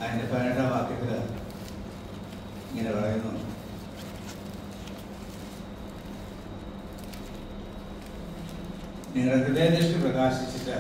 അതിൻ്റെ പതിനെട്ടാം വാക്യത്തിൽ ഇങ്ങനെ പറയുന്നു നിങ്ങളുടെ ഹൃദയദൃഷ്ടി പ്രകാശിച്ചിട്ട്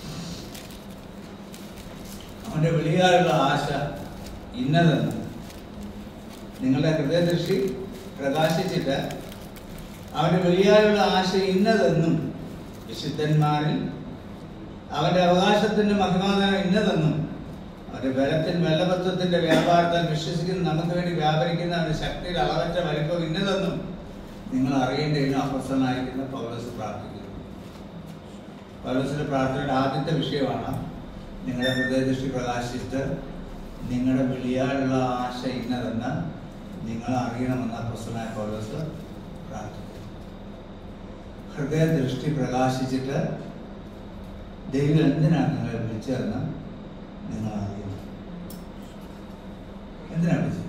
അവൻ്റെ വെളിയാലുള്ള ആശ ഇന്നതെന്ന് നിങ്ങളുടെ ഹൃദയദൃഷ്ടി പ്രകാശിച്ചിട്ട് അവൻ്റെ വെളിയാലുള്ള ആശ ഇന്നതെന്നും വിശുദ്ധന്മാരിൽ അവൻ്റെ അവകാശത്തിൻ്റെ മഹിമാദാനം ഇന്നതെന്നും അവൻ്റെ ബലത്തിൽ ബലപത്വത്തിൻ്റെ വ്യാപാരത്താൽ വിശ്വസിക്കുന്ന നമുക്ക് വേണ്ടി വ്യാപരിക്കുന്ന അവൻ്റെ ശക്തിയുടെ അളവറ്റ വലിപ്പം ഇന്നതെന്നും നിങ്ങൾ അറിയേണ്ടതിന് അപ്രസന്നായിരിക്കുന്ന പൗലോസ് പ്രാർത്ഥിക്കുന്നു പൗലോസിന്റെ പ്രാർത്ഥനയുടെ ആദ്യത്തെ വിഷയമാണ് നിങ്ങളുടെ ഹൃദയദൃഷ്ടി പ്രകാശിച്ചിട്ട് നിങ്ങളുടെ വിളിയാലുള്ള ആശ ഇന്നതെന്ന് നിങ്ങൾ അറിയണമെന്ന് അപ്രസന്നായ പൗലോസ് പ്രാർത്ഥിക്കുന്നു ഹൃദയദൃഷ്ടി പ്രകാശിച്ചിട്ട് ദൈവം എന്തിനാണ് നിങ്ങളെ വിളിച്ചതെന്ന് നിങ്ങൾ അറിയണം എന്തിനാണ് വിളിച്ചത്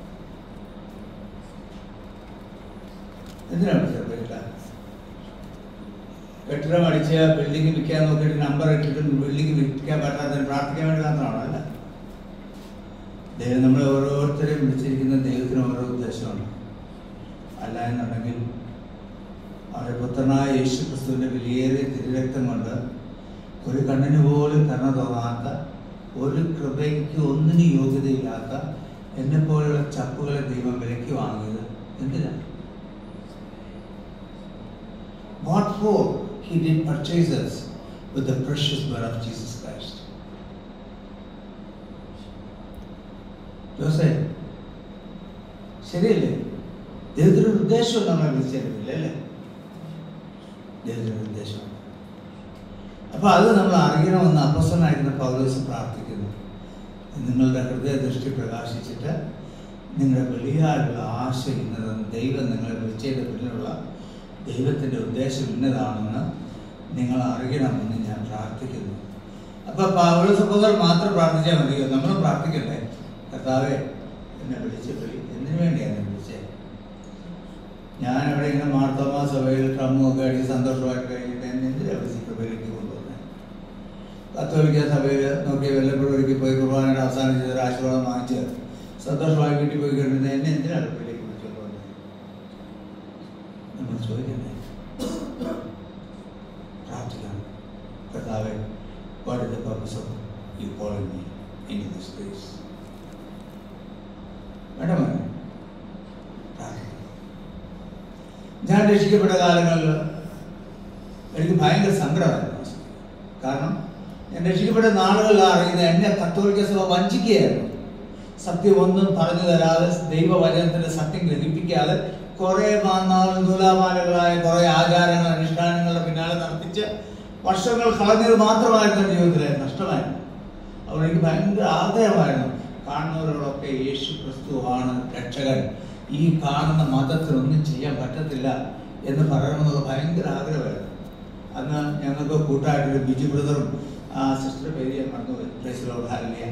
എന്തിനാണ് വിളിച്ചത് വീട്ടിലാണ് കെട്ടിടം അടിച്ച് ബിൽഡിംഗ് വിൽക്കാൻ നോക്കിയിട്ട് നമ്പർ ഇട്ടിട്ട് ബിൽഡിംഗ് വിൽക്കാൻ പറ്റാത്തതിന് പ്രാർത്ഥിക്കാൻ വേണ്ടി മാത്രമാണോ അല്ല ദൈവം നമ്മളെ ഓരോരുത്തരെയും വിളിച്ചിരിക്കുന്ന ദൈവത്തിന് ഓരോ ഉദ്ദേശമുണ്ട് അല്ല എന്നുണ്ടെങ്കിൽ അവരുടെ പുത്രനായ യേശു ക്രിസ്തുവിൻ്റെ വിലയേറിയ തിരുരക്തം കൊണ്ട് ഒരു കണ്ണിന് പോലും കരുണ തോന്നാത്ത ഒരു കൃപയ്ക്ക് ഒന്നിനും യോഗ്യതയില്ലാത്ത എന്നെ പോലുള്ള ചപ്പുകളെ ദൈവം വിലയ്ക്ക് വാങ്ങിയത് എന്തിനാണ് What for he did purchase us with the precious blood of Jesus Christ. ജോസേ ശരിയല്ലേ ദൈവത്തിനൊരു ഉദ്ദേശം നമ്മളെ വിളിച്ചിരുന്നില്ല അല്ലേ ദൈവത്തിനൊരു ഉദ്ദേശം അപ്പൊ അത് നമ്മൾ അറിയണമെന്ന് അപ്പസ്വനായിരുന്ന പൗലോസ് പ്രാർത്ഥിക്കുന്നു നിങ്ങളുടെ ഹൃദയ ദൃഷ്ടി പ്രകാശിച്ചിട്ട് നിങ്ങളുടെ വെളിയാലുള്ള ആശ ഇന്നതെന്ന് ദൈവം നിങ്ങളെ വിളിച്ചതിൻ്റെ പിന്നിലുള്ള ദൈവത്തിൻ്റെ ഉദ്ദേശം ഇന്നതാണെന്ന് നിങ്ങൾ അറിയണമെന്ന് ഞാൻ പ്രാർത്ഥിക്കുന്നു അപ്പൊ പൗലോസ് സഹോദരൻ മാത്രം പ്രാർത്ഥിച്ചാൽ മതിയോ നമ്മൾ പ്രാർത്ഥിക്കണ്ടേ കർത്താവെ എന്നെ വിളിച്ച് വിളി എന്തിനു വേണ്ടിയാണ് എന്നെ വിളിച്ചത് ഞാൻ അവിടെ ഇങ്ങനെ മാർത്തോമാ സഭയിൽ ട്രമ്മും ഒക്കെ അടിച്ച് സന്തോഷമായിട്ട് കഴിഞ്ഞിട്ട് എന്നെ എന്തിനാ വിളിച്ച് കൃപയിലേക്ക് കൊണ്ടുവന്നത് കത്തോലിക്ക സഭയിൽ നോക്കിയ വല്ലപ്പോഴും ഒരിക്കൽ പോയി കുർബാനയുടെ അവസാനം ചെയ്തൊരു ആശീർവാദം വാങ്ങിച്ച് സന്തോഷമായി വീട്ടിൽ പോയി കഴിഞ്ഞിട്ട് എന്നെ എന്തിനാണ് കൃപയിലേക്ക് വിളിച്ചുകൊണ്ട് വന്നത് നമ്മൾ ചോദിക്കണ്ടേ പ്രാർത്ഥിക്കണം കർത്താവെ what is the purpose of you calling me in this place വേണ്ട വേണ്ട പ്രാർത്ഥിക്കണം ഞാൻ രക്ഷിക്കപ്പെട്ട കാലങ്ങളിൽ എനിക്ക് ഭയങ്കര സങ്കടമായിരുന്നു കാരണം ഞാൻ രക്ഷിക്കപ്പെട്ട നാളുകളിൽ അറിയുന്നത് എന്നെ കത്തോലിക്ക സഭ വഞ്ചിക്കുകയായിരുന്നു സത്യം ഒന്നും പറഞ്ഞു തരാതെ ദൈവവചനത്തിന്റെ സത്യം ഗ്രഹിപ്പിക്കാതെ കുറെ നാളും നൂലാമാലകളായ കുറെ ആചാരങ്ങൾ അനുഷ്ഠാനങ്ങളുടെ പിന്നാലെ നടത്തിച്ച് വർഷങ്ങൾ കളഞ്ഞത് മാത്രമായിരുന്നു എൻ്റെ ജീവിതത്തിലെ നഷ്ടമായിരുന്നു അപ്പോൾ എനിക്ക് ഭയങ്കര ആഗ്രഹമായിരുന്നു കാണുന്നവരോടൊക്കെ യേശു ക്രിസ്തുവാണ് രക്ഷകൻ ഈ കാണുന്ന മതത്തിനൊന്നും ചെയ്യാൻ പറ്റത്തില്ല എന്ന് പറയണമെന്നുള്ള ഭയങ്കര ആഗ്രഹമായിരുന്നു അന്ന് ഞങ്ങൾക്ക് കൂട്ടായിട്ടൊരു ബിജു ബ്രദറും ആ സിസ്റ്റർ പേര് ഞാൻ മറന്നുപോയി പ്രൈസിലോട് ഹാലിയ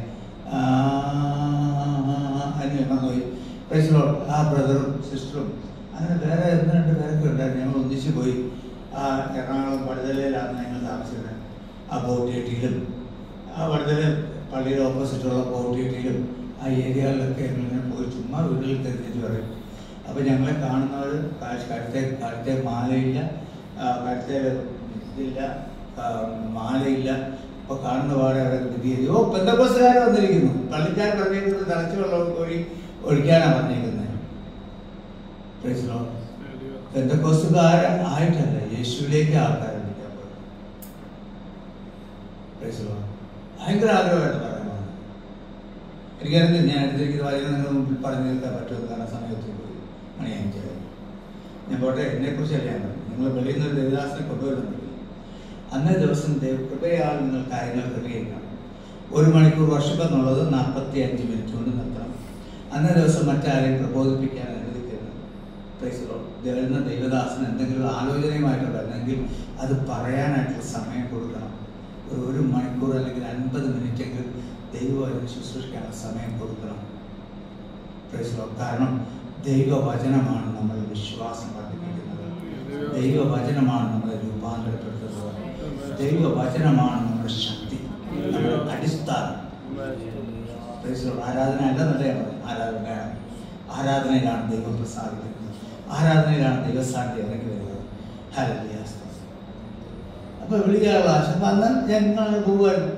അതിന് മറന്നുപോയി പ്രൈസിലോട് ആ ബ്രദറും സിസ്റ്ററും അങ്ങനെ വേറെ ഒന്ന് രണ്ട് പേരൊക്കെ ഉണ്ടായിരുന്നു ഞങ്ങൾ ഒന്നിച്ച് പോയി ആ എറണാകുളം പടുതലയിലാണ് ഞങ്ങൾ താമസിക്കുന്നത് ആ ബോട്ടിയെട്ടിയിലും ആ വടുതല പള്ളിയുടെ ഓപ്പോസിറ്റുള്ള ബോട്ടിയെട്ടിയിലും ആ ഏരിയകളിലൊക്കെ ഞങ്ങളിങ്ങനെ പോയി ചുമ്മാ വീടുകളിൽ തിരിഞ്ഞിട്ട് പറയും അപ്പോൾ ഞങ്ങളെ കാണുന്നവർ കഴുത്തെ കഴുത്തെ മാലയില്ല ആ, കഴുത്തെ ഇതില്ല ആ, മാലയില്ല അപ്പോൾ കാണുന്ന പാടെ അവരെ വിധി ചെയ്തു ഓ പെന്തക്കോസുകാർ വന്നിരിക്കുന്നു പള്ളിക്കാർ പറഞ്ഞിരിക്കുന്നത് തിളച്ച വെള്ളം കോരി ഒഴിക്കാനാണ് പറഞ്ഞിരിക്കുന്നത് Praise the Lord. പെന്തക്കോസുകാർ ആയിട്ടല്ല യേശുവിലേക്ക് ആൾക്കാരെ വിളിക്കാൻ പോയത് Praise the Lord. ഭയങ്കര ആഗ്രഹമായിട്ട് പറയുന്നത് എനിക്കറിയില്ല ഞാൻ അടുത്തിരിക്കുന്ന വാചകം നിങ്ങൾ മുമ്പിൽ പറഞ്ഞു തീർക്കാൻ പറ്റുമെന്ന് കാരണം സമയത്ത് പോയി മണി അഞ്ചായി ഞാൻ പോട്ടെ എന്നെക്കുറിച്ചല്ല ഞാൻ പറഞ്ഞു നിങ്ങൾ വെളിയിൽ നിന്ന് ഒരു ദേവദാസനെ കൊണ്ടുവരുന്നുണ്ടെങ്കിൽ അന്നേ ദിവസം ദൈവ കൃപയാൽ നിങ്ങൾ കാര്യങ്ങൾ ക്രമീകരിക്കണം ഒരു മണിക്കൂർ വർഷം എന്നുള്ളത് നാൽപ്പത്തി അഞ്ച് മിനിറ്റ് കൊണ്ട് നിർത്തണം അന്നേ ദിവസം മറ്റാരെയും പ്രബോധിപ്പിക്കാൻ അനുവദിക്കരുത് പ്രൈസലോ വരുന്ന ദൈവദാസന് എന്തെങ്കിലും ആലോചനയുമായിട്ട് വരുന്നെങ്കിൽ അത് പറയാനായിട്ടുള്ള സമയം കൊടുക്കണം ഒരു ഒരു മണിക്കൂർ അല്ലെങ്കിൽ അൻപത് മിനിറ്റെങ്കിലും ദൈവവചനം ശുശ്രൂഷിക്കാനുള്ള സമയം കൊടുക്കണം പ്രൈസലോ കാരണം ദൈവവചനമാണ് നമ്മൾ വിശ്വാസം വർദ്ധിപ്പിക്കുന്നത് ദൈവവചനമാണ് നമ്മളെ രൂപാന്തരപ്പെടുത്തുന്നത് ദൈവവചനമാണ് നമ്മുടെ ശക്തി നമ്മുടെ അടിസ്ഥാനം പ്രൈസിലോട് ആരാധന അല്ലെന്നല്ല ഞാൻ പറഞ്ഞു ആരാധനയാണ് ആരാധനയിലാണ് ദൈവം പ്രസാദിക്കുന്നത് ആരാധനയിലാണ് ദൈവസ്ഥാനത്ത് ഇറങ്ങി വരുന്നത് ഹല്ലേലൂയ അപ്പൊ വിളിക്കാനുള്ള ആശ അപ്പൊ അന്ന് ഞങ്ങൾ പോവുമായിരുന്നു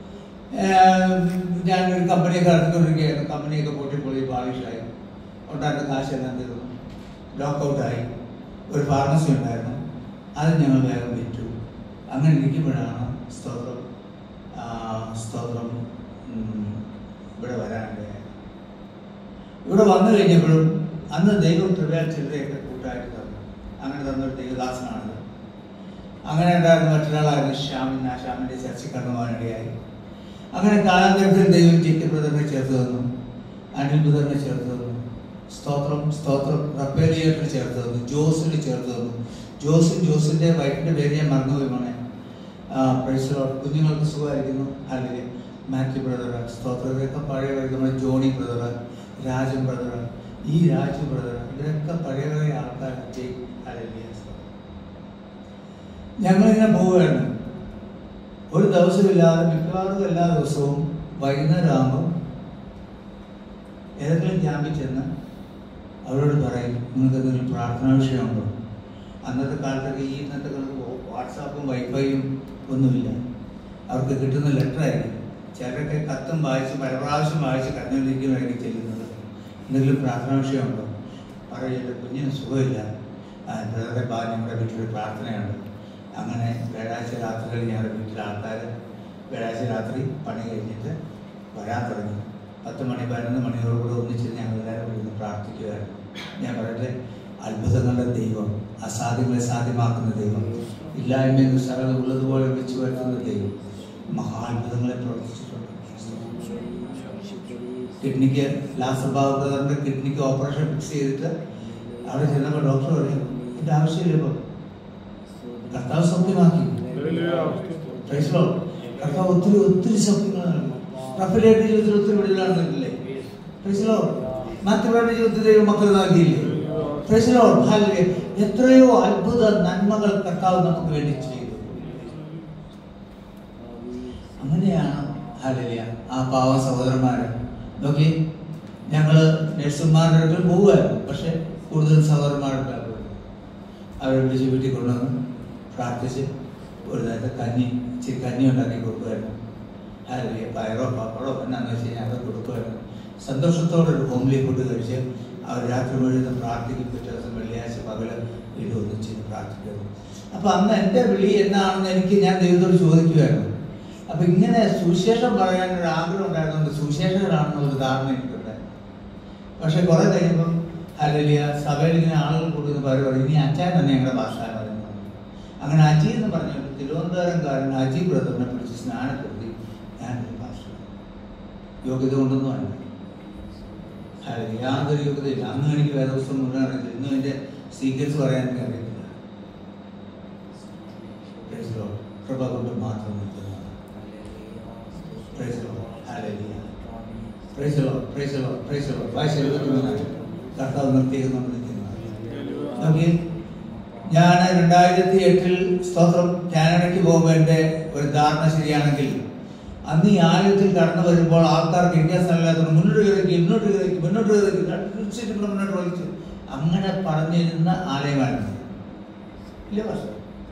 ഞാനൊരു കമ്പനിയൊക്കെ നടത്തിക്കൊണ്ടിരിക്കുകയായിരുന്നു കമ്പനിയൊക്കെ പൊട്ടിപ്പൊളി പാളിഷായി ഉണ്ടായിരുന്ന കാശെല്ലാം തീർന്നു ലോക്കൗട്ടായി ഒരു ഫാർമസി ഉണ്ടായിരുന്നു അത് ഞങ്ങൾ വേഗം വിറ്റു അങ്ങനെ ഇരിക്കുമ്പോഴാണ് സ്തോത്രം ആ, സ്തോത്രം ഉം, ഇവിടെ വരാനിടയായത് ഇവിടെ വന്നു കഴിഞ്ഞപ്പോഴും അന്ന് ദൈവം കൃപയാൽ ചില്ലറയൊക്കെ കൂട്ടായിട്ട് തന്നു അങ്ങനെ തന്നൊരു ദൈവദാസനാണത് അങ്ങനെ ഉണ്ടായിരുന്ന മറ്റൊരാളായിരുന്നു ശ്യാമിൻ ആ ശ്യാമിൻ്റെ ചർച്ച കടന്നുപോകാനിടയായി അങ്ങനെ കാലാന്തരത്തിൽ ദൈവം ജിക്ക് ബ്രദറിനെ ചേർത്ത് തന്നു അനിൽ ബ്രദറിനെ ചേർത്ത് തന്നു സ്തോത്രം സ്തോത്രം റപ്പേലിയേറ്റർ ചേർത്ത് തന്നു ജോസിന് ചേർത്ത് തന്നു ജോസും ജോസിന്റെ വൈഫിന്റെ പേര് ഞാൻ മറന്നുപോയി മോനെ പ്രൈസോ കുഞ്ഞുങ്ങൾക്ക് സുഖമായിരിക്കുന്നു അല്ലെങ്കിൽ മാത്യു ബ്രദർ സ്തോത്രം ഇവരൊക്കെ പഴയ വഴി നമ്മുടെ ജോണി ബ്രദർ രാജൻ ബ്രദർ ഈ രാജു ബ്രദർ ഇവരൊക്കെ പഴയ പഴയ ആൾക്കാർ അല്ലെങ്കിൽ ഞങ്ങളിങ്ങനെ പോവുകയായിരുന്നു ഒരു ദിവസമില്ലാതെ മിക്കവാറും എല്ലാ ദിവസവും വൈകുന്നേരം ആകുമ്പോൾ ഏതെങ്കിലും ക്യാമ്പിൽ ചെന്ന് അവരോട് പറയും നിങ്ങൾക്ക് എന്തെങ്കിലും പ്രാർത്ഥനാ വിഷയമുണ്ടോ അന്നത്തെ കാലത്തൊക്കെ ഈ ഇന്നത്തെ കാലത്ത് വാട്സാപ്പും വൈഫൈയും ഒന്നുമില്ല അവർക്ക് കിട്ടുന്ന ലെറ്റർ ആയിരിക്കും ചിലരൊക്കെ കത്തും വായിച്ച് പല പ്രാവശ്യം വായിച്ച് കണ്ണുകളിലേക്കുമായിരിക്കും ചെല്ലുന്നത് എന്തെങ്കിലും പ്രാർത്ഥനാ വിഷയമുണ്ടോ പറയില്ല കുഞ്ഞിന് സുഖമില്ല ബ്രദറെ ബാ ഞങ്ങളുടെ വീട്ടിൽ പ്രാർത്ഥനയുണ്ട് അങ്ങനെ വ്യാഴാഴ്ച രാത്രികളിൽ ഞങ്ങളുടെ വീട്ടിലെ ആൾക്കാർ വ്യാഴാഴ്ച രാത്രി പണി കഴിഞ്ഞിട്ട് വരാൻ തുടങ്ങി പത്ത് മണി പതിനൊന്ന് മണിയോടുകൂടെ ഒന്നിച്ച് ഞങ്ങൾ എല്ലാവരും ഇരുന്ന് പ്രാർത്ഥിക്കുകയാണ് ഞാൻ പറയട്ടെ അത്ഭുതങ്ങളുടെ ദൈവം അസാധ്യങ്ങളെ സാധ്യമാക്കുന്ന ദൈവം ഇല്ലായ്മയെന്ന് സകലം ഉള്ളതുപോലെ വിളിച്ചു വരുത്തുന്ന ദൈവം മഹാത്ഭുതങ്ങളെ പ്രവർത്തിച്ചിട്ടുണ്ട് കിഡ്നിക്ക് ലാസർ ബാബു ബ്രദറിന്റെ കിഡ്നിക്ക് ഓപ്പറേഷൻ ഫിക്സ് ചെയ്തിട്ട് അവിടെ ചെന്നപ്പോൾ ഡോക്ടർ പറയും ഇതിന്റെ ആവശ്യമില്ല ഇപ്പം കർത്താവ് സൗഖ്യമാക്കി Praise the Lord. കർത്താവ് ഒത്തിരി ഒത്തിരി സൗഖ്യങ്ങൾ നൽകി റഫലേറ്റ് ജീവിതത്തിൽ ഒത്തിരി വിടുതലാണ് നൽകില്ലേ പ്രൈസിലോ മാത്യവരുടെ ജീവിതത്തിൽ ദൈവം മക്കൾ നൽകിയില്ലേ പ്രൈസിലോ എത്രയോ അത്ഭുത നന്മകൾ കർത്താവ് നമുക്ക് വേണ്ടി ചെയ്തു അങ്ങനെയാണ് ഹാലലിയ ആ പാവ സഹോദരന്മാര് നോക്കി ഞങ്ങള് നഴ്സുമാരുടെ അടുക്കൽ പോവുമായിരുന്നു പക്ഷെ കൂടുതൽ സഹോദരന്മാരുടെ അവരെ വിളിച്ച് വീട്ടിൽ കൊണ്ടുവന്ന് പ്രാർത്ഥിച്ച് ഒരു നേരത്തെ കഞ്ഞി ഇച്ചിരി കഞ്ഞി ഉണ്ടാക്കി കൊടുക്കുമായിരുന്നു ഹാലലിയ പയറോ പപ്പടോ എന്നാന്ന് വെച്ച് കഴിഞ്ഞാൽ അത് കൊടുക്കുമായിരുന്നു സന്തോഷത്തോടെ ഒരു ഹോംലി ഫുഡ് കഴിച്ച് അവർ രാത്രി മുഴുവൻ പ്രാർത്ഥിക്കും പിറ്റേ ദിവസം വെള്ളിയാഴ്ച പകല് വീട് ഒന്നിച്ച് പ്രാർത്ഥിക്കുന്നു അപ്പൊ അന്ന് എൻ്റെ വിളി എന്നാണെന്ന് എനിക്ക് ഞാൻ ദൈവത്തോട് ചോദിക്കുമായിരുന്നു അപ്പൊ ഇങ്ങനെ സുവിശേഷം പറയാൻ ഒരു ആഗ്രഹം ഉണ്ടായതുകൊണ്ട് സുവിശേഷകരാണെന്നുള്ള ധാരണ എനിക്കുണ്ടായിരുന്നു പക്ഷെ കുറെ കഴിയുമ്പം ഹലലിയ സഭയിൽ ഇങ്ങനെ ആളുകൾ കൂടുന്ന പകരം പറയും ഇനി അച്ഛൻ തന്നെ ഞങ്ങളുടെ ഭാഷ പറയുന്നത് അങ്ങനെ അജി എന്ന് പറഞ്ഞു തിരുവനന്തപുരംകാരൻ അജി ബ്രദറിനെ പിടിച്ച് സ്നാനപ്പെടുത്തി ഞാനൊരു ഭാഷ യോഗ്യത കൊണ്ടൊന്നും അല്ല ഹലലിയ യാതൊരു യോഗ്യതയില്ല അന്ന് എനിക്ക് വേദപുസ്തകം മുഴുവൻ അറിയില്ല ഇന്നും എൻ്റെ സീക്രറ്റ്സ് പറയാൻ എനിക്ക് അറിയത്തില്ല Praise the Lord. കൃപ കൊണ്ട് മാത്രം നിൽക്കുന്നതാണ് Praise the Lord. Hallelujah. Praise the Lord. Praise the Lord. Praise the Lord. വായിച്ച് എഴുപത്തിമൂന്നാണ്. കർത്താവ് നിർത്തിയത് നമ്മൾ നിൽക്കുന്നത് നോക്കി ഞാൻ രണ്ടായിരത്തി എട്ടിൽ സ്തോത്രം കാനഡയ്ക്ക് പോകുമ്പോൾ എൻ്റെ ഒരു ധാരണ ശരിയാണെങ്കിൽ അന്ന് ഈ ആലയത്തിൽ കടന്നു വരുമ്പോൾ ആൾക്കാർക്ക് ഇന്ത്യ സ്ഥലമില്ലാത്തത് മുന്നോട്ട് കയറി മുന്നോട്ട് കയറി മുന്നോട്ട് കയറി സീറ്റ് മുന്നോട്ട് വലിച്ചു അങ്ങനെ പറഞ്ഞിരുന്ന ആലയമായിരുന്നു ഇല്ല പക്ഷേ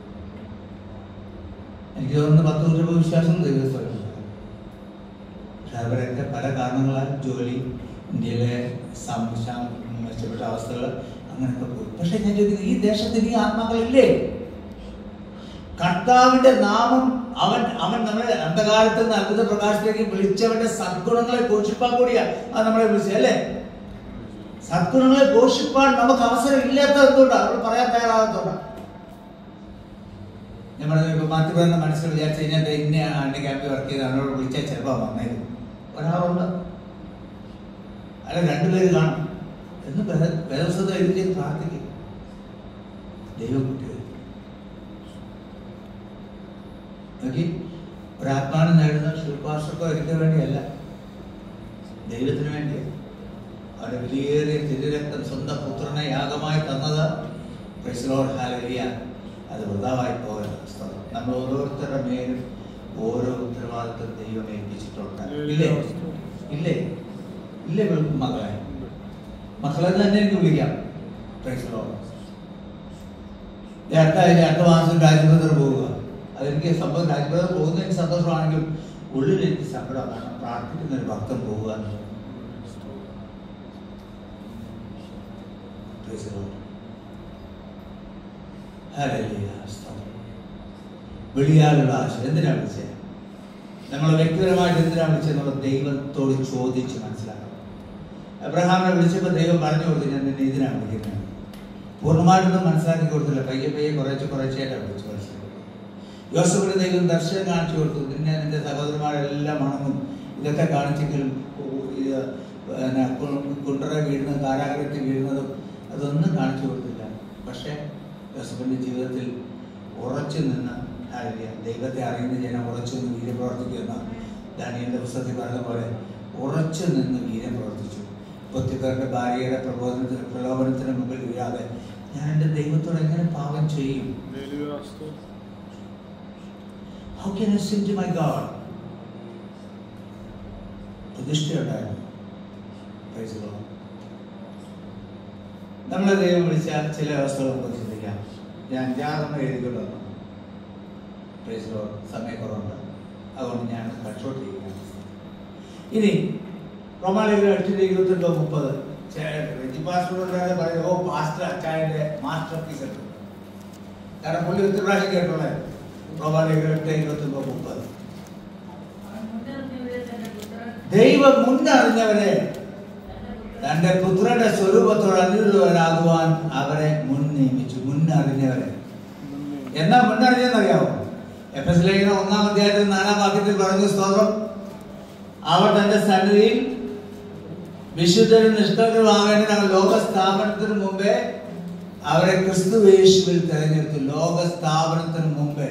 എനിക്ക് തോന്നുന്നു പത്ത് നൂറ്റമ്പത് വിശ്വാസം ദൈവസ്ഥലം പക്ഷെ അവരൊക്കെ പല കാരണങ്ങളാൽ ജോലി ഇന്ത്യയിലെ സംശാ മെച്ചപ്പെട്ട അവസ്ഥകൾ അങ്ങനെയൊക്കെ പോയി പക്ഷെ ഞാൻ ചോദിക്കുന്നത് ഈ ദേശത്തിന് ഈ ആത്മാക്കളില്ലേ കർത്താവിന്റെ നാമം അവൻ അവൻ നമ്മളെ അന്ധകാലത്ത് നിന്ന് അത്ഭുത പ്രകാശത്തിലേക്ക് വിളിച്ചവന്റെ സദ്ഗുണങ്ങളെ ഘോഷിപ്പാൻ കൂടിയാ അത് നമ്മളെ വിളിച്ചത് അല്ലേ സദ്ഗുണങ്ങളെ ഘോഷിപ്പാൻ നമുക്ക് അവസരം ഇല്ലാത്തത് എന്തുകൊണ്ടാണ് അവർ പറയാൻ തയ്യാറാകാത്തതുകൊണ്ടാണ് ഞാൻ പറഞ്ഞത് ഇപ്പൊ മാത്യപ്പെടുന്ന മനസ്സിൽ വിചാരിച്ചു കഴിഞ്ഞാൽ ദേ ഇന്ന ആണ്ട് ക്യാമ്പിൽ വർക്ക് ചെയ്ത് അവനോട് വിളിച്ചാൽ ചിലപ്പോൾ വന്നേക്കും ഒരാളുണ്ട് അല്ല രണ്ടുപേര് കാണും എന്ന് വേദപുസ്തകത്തിൽ എഴുതി ചെയ്ത് പ്രാർത്ഥിക്കും ദൈവം കുട്ടികൾ നോക്കി ഒരാത്മാനം നേടുന്ന ശുപാർശക്കോ എനിക്ക് വേണ്ടിയല്ല ദൈവത്തിന് വേണ്ടിയാണ് അവരുടെ വിലയേറിയ തിരുരക്തം സ്വന്തം പുത്രനെ യാഗമായി തന്നത് പ്രൈസലോഡ് ഹാലരിയ അത് വൃതാവായി പോകരുത് സ്തോത്രം. നമ്മൾ ഓരോരുത്തരുടെ മേലും ഓരോ ഉത്തരവാദിത്വം ദൈവം ഏൽപ്പിച്ചിട്ടുണ്ട് ഇല്ലേ ഇല്ലേ ഇല്ലേ വെളുപ്പ് മകളെ മക്കളെ തന്നെ എനിക്ക് വിളിക്കാം Praise the Lord. ഈ അടുത്ത ആഴ്ച അടുത്ത മാസം രാജ്യബന്ധർ പോവുക അതെനിക്ക് സംഭവം രാജ്യബന്ധർ പോകുന്നതിന് സന്തോഷമാണെങ്കിലും ഉള്ളിൽ എനിക്ക് സങ്കടമാണ് പ്രാർത്ഥിക്കുന്ന ഒരു ഭക്തൻ പോവുക എന്നുള്ളത്. Praise the Lord. Hallelujah. സ്തോത്രം. വിളിയാലുള്ള ആശ എന്തിനാ വിളിച്ചത് നമ്മൾ വ്യക്തിപരമായിട്ട് എന്തിനാ വിളിച്ചെന്നുള്ള ദൈവത്തോട് ചോദിച്ച് മനസ്സിലാക്കണം അബ്രഹാമിനെ വിളിച്ചപ്പോൾ ദൈവം പറഞ്ഞു കൊടുത്തു ഞാൻ നിന്നെ ഇതിനാണ് വിളിക്കുന്നത് പൂർണ്ണമായിട്ടൊന്നും മനസ്സിലാക്കി കൊടുത്തില്ല പയ്യെ പയ്യെ കുറേശ്ശെ കുറേശ്ശെയായിട്ടാണ് വിളിച്ചു മനസ്സിലാക്കി യോസഫിന് ദൈവം ദർശനം കാണിച്ചു കൊടുത്തു നിന്നെ നിന്റെ സഹോദരന്മാരെല്ലാം മണങ്ങും ഇതൊക്കെ കാണിച്ചെങ്കിലും ഉ- ഇത് പിന്നെ കു- കുണ്ടറ വീഴുന്നതും കാരാഗ്രഹത്തിൽ വീഴുന്നതും അതൊന്നും കാണിച്ചു കൊടുത്തില്ല പക്ഷേ യോസഫിന്റെ ജീവിതത്തിൽ ഉറച്ചു നിന്ന് ഹല്ലേലൂയ, ദൈവത്തെ അറിയുന്ന ജനം ഉറച്ചു നിന്ന് വീര്യം പ്രവർത്തിക്കുന്ന ദാനിയലിന്റെ പുസ്തകത്തിൽ പറഞ്ഞ പോലെ ഉറച്ചു നിന്ന് വീര്യം പ്രവർത്തിച്ചു പൊത്തിക്കാരുടെ ഭാര്യയുടെ പ്രബോധനത്തിന് പ്രലോഭനത്തിന് മുമ്പിൽ വീഴാതെ ഞാൻ എൻ്റെ ദൈവത്തോട് എങ്ങനെ പാപം ചെയ്യും How can I sin to my God? പ്രതിഷ്ഠയുണ്ടായിരുന്നു Praise the Lord. നമ്മളെ ദൈവം വിളിച്ച ചില അവസ്ഥകൾ നമുക്ക് ചിന്തിക്കാം ഞാൻ അഞ്ചാറെണ്ണം എഴുതിക്കൊണ്ട് വന്നു Praise the Lord. സമയക്കുറവുണ്ട് അതുകൊണ്ട് ഞാൻ കൺട്രോൾ ചെയ്യുകയാണ് ഇനി റോമാലേഖനം എട്ടിന്റെ ഇരുപത്തെട്ടോ മുപ്പത് പാസ്റ്ററോട് പറയുന്നത് ഓ പാസ്റ്റർ അച്ചായന്റെ മാസ്റ്റർ പീസ് എടുക്കും കാരണം പുള്ളി ഒത്തിരി പ്രാവശ്യം കേട്ടുള്ളത് റോമാലേഖനം എട്ട് ഇരുപത്തൊമ്പോ മുപ്പത് ദൈവം മുന്നറിഞ്ഞവരെ തന്റെ പുത്രന്റെ സ്വരൂപത്തോട് അനുരൂപരാകുവാൻ അവരെ മുൻ നിയമിച്ചു മുന്നറിഞ്ഞവരെ എന്നാ മുന്നറിഞ്ഞെന്നറിയാമോ എഫ് എസ് ലേഖനം ഒന്നാം അധ്യായത്തിൽ നാലാം വാക്യത്തിൽ പറഞ്ഞു സ്തോത്രം അവർ തന്റെ സന്നിധിയിൽ വിശുദ്ധരും നിഷ്ഠകളുമാവേണ്ടി ഞങ്ങൾ ലോക സ്ഥാപനത്തിന് മുമ്പേ അവരെ ക്രിസ്തു യേശുവിൽ തെരഞ്ഞെടുത്തു ലോക സ്ഥാപനത്തിന് മുമ്പേ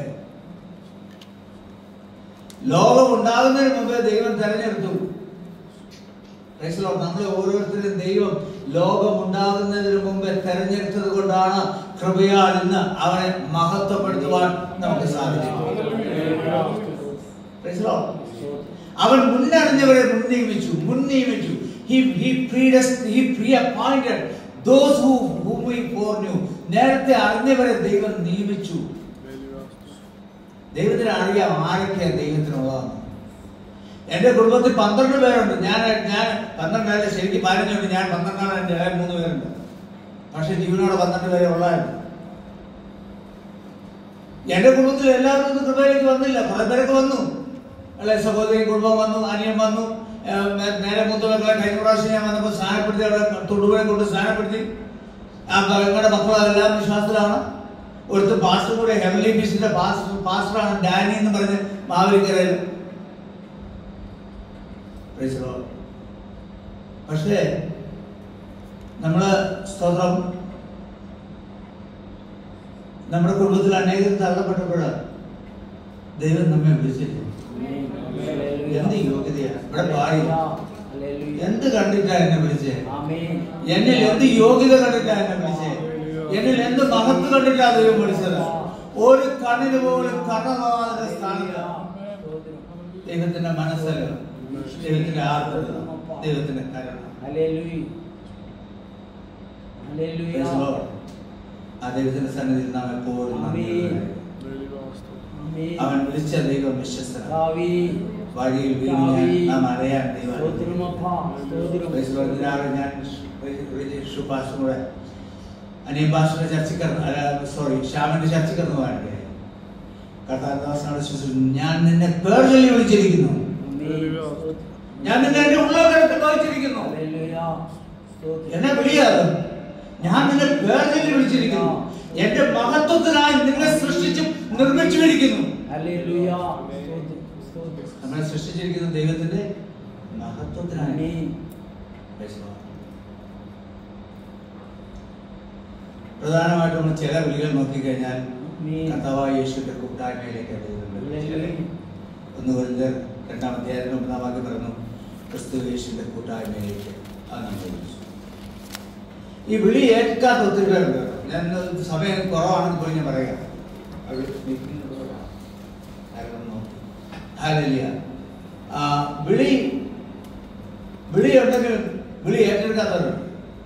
ലോകം ഉണ്ടാകുന്നതിന് മുമ്പേ ദൈവം തെരഞ്ഞെടുത്തു Praise the Lord. നമ്മളെ ഓരോരുത്തരും ദൈവം ലോകം ഉണ്ടാകുന്നതിന് മുമ്പേ തെരഞ്ഞെടുത്തത് കൊണ്ടാണ് കൃപയാൽ ഇന്ന് അവനെ മഹത്വപ്പെടുത്തുവാൻ നമുക്ക് സാധിക്കും Praise the Lord. അവൻ മുന്നറിഞ്ഞവരെ മുൻനിയമിച്ചു മുൻനിയമിച്ചു he he predest he pre-appointed those who whom he foreknew നേരത്തെ അറിഞ്ഞവരെ ദൈവം നിയമിച്ചു ദൈവത്തിന് അറിയാം ആരൊക്കെയാ ദൈവത്തിനുള്ളതെന്ന് എന്റെ കുടുംബത്തിൽ പന്ത്രണ്ട് പേരുണ്ട് ഞാൻ ഞാൻ പന്ത്രണ്ടല്ല ശരിക്കും പതിനഞ്ചുണ്ട് ഞാൻ പന്ത്രണ്ടാണ് എൻ്റെ ഇളയ മൂന്ന് പേരുണ്ട് പക്ഷെ ജീവനോടെ പന്ത്രണ്ട് പേരെ ഉള്ളായിരുന്നു എന്റെ കുടുംബത്തിൽ എല്ലാവരും ഒന്നും കൃപയിലേക്ക് വന്നില്ല കുറെ പേരൊക്കെ വന്നു അല്ലെ സഹോദരി കുടുംബം വന്നു അനിയൻ വന്നു ഏർ നേ- നേരെ മൂത്തവരെ കഴിഞ്ഞ പ്രാവശ്യം ഞാൻ വന്നപ്പോൾ സ്ഥാനപ്പെടുത്തി അവിടെ തൊടുപുഴയെ കൊണ്ട് സ്ഥാനപ്പെടുത്തി ആ ഞങ്ങളുടെ മക്കളെല്ലാം വിശ്വാസത്തിലാണ് ഒരുത്ത് പാസ്റ്റർ കൂടെ ഹെവൻലി ഫീസിന്റെ പാസ്റ്റർ പാസ്റ്ററാണ് ഡാനി എന്ന് പറഞ്ഞ് മാവേലിക്കരയിൽ Praise the Lord. പക്ഷേ നമ്മള് സ്തോത്രം നമ്മുടെ കുടുംബത്തിൽ അനേകം തള്ളപ്പെട്ടപ്പോൾ ദൈവം നമ്മെ വിളിച്ചില്ല എന്ത് യോഗ്യതയാണ് ഇവിടെ പാടി എന്ത് കണ്ടിട്ടാ എന്നെ വിളിച്ചേ എന്നിൽ എന്ത് യോഗ്യത കണ്ടിട്ടാ എന്നെ വിളിച്ചേ എന്നിൽ എന്ത് മഹത്വം കണ്ടിട്ടാ ദൈവം വിളിച്ചത് ഒരു കണ്ണിന് പോലും കണ്ണമാകുന്ന സ്ഥാനത്ത് ദൈവത്തിന്റെ മനസ്സല്ല ദൈവത്തിന്റെ ആർദ്രത ദൈവത്തിന്റെ കരുണ Praise the Lord. ആ ദൈവത്തിന്റെ സന്നിധിയിൽ നാം എപ്പോഴും നന്ദിയുള്ളവരായിരിക്കും. അവൻ വിളിച്ച ദൈവം വിശ്വസ്തനാണ് വഴിയിൽ വീണ് നാം അറിയാൻ ദൈവം Praise the Lord. ഇന്ന് രാവിലെ ഞാൻ റിജി പാസ്റ്റർ കൂടെ അനിയൻ പാസ്റ്ററുടെ ചർച്ചയ്ക്ക് കടന്നു സോറി ശ്യാമിന്റെ ചർച്ചയ്ക്ക് കടന്നു പോകാനിടയായി കർത്താദാസനോട് ശുശ്രൂഷിച്ചു ഞാൻ നിന്നെ പേർ ചൊല്ലി വിളിച്ചിരിക്കുന്നു ഞാൻ നിന്നെ എന്റെ ഉള്ളവരത്ത് വായിച്ചിരിക്കുന്നു എന്നെ വിളിയാതെ ഞാൻ നിന്നെ പേർ ചൊല്ലി വിളിച്ചിരിക്കുന്നു എന്റെ മഹത്വത്തിനായി നിന്നെ സൃഷ്ടിച്ചും നിർമ്മിച്ചുമിരിക്കുന്നു നമ്മളെ സൃഷ്ടിച്ചിരിക്കുന്ന ദൈവത്തിന്റെ മഹത്വത്തിനായി Praise the Lord. പ്രധാനമായിട്ടും നമ്മൾ ചില വിളികൾ നോക്കിക്കഴിഞ്ഞാൽ കർത്താവായ യേശുവിന്റെ കൂട്ടായ്മയിലേക്ക് ദൈവം ഒന്ന് കൊല്ലർ രണ്ടാം അധ്യായത്തിന് ഒന്നാം വാക്യം പറഞ്ഞു ക്രിസ്തു യേശുവിന്റെ കൂട്ടായ്മയിലേക്ക് അത് നമ്മൾ വിളിച്ചു ഈ വിളി ഏൽക്കാത്ത ഒത്തിരി പേരുണ്ട് കേട്ടോ. ഞാൻ ഇന്ന് സമയം കുറവാണെന്ന് പോയി ഞാൻ പറയാം അത് meeting ഉള്ളതാ. ആരെങ്കിലും നോക്കി. Hallelujah. ആ, വിളി വിളി ഉണ്ടെങ്കിൽ വിളി ഏറ്റെടുക്കാത്തവരുണ്ട്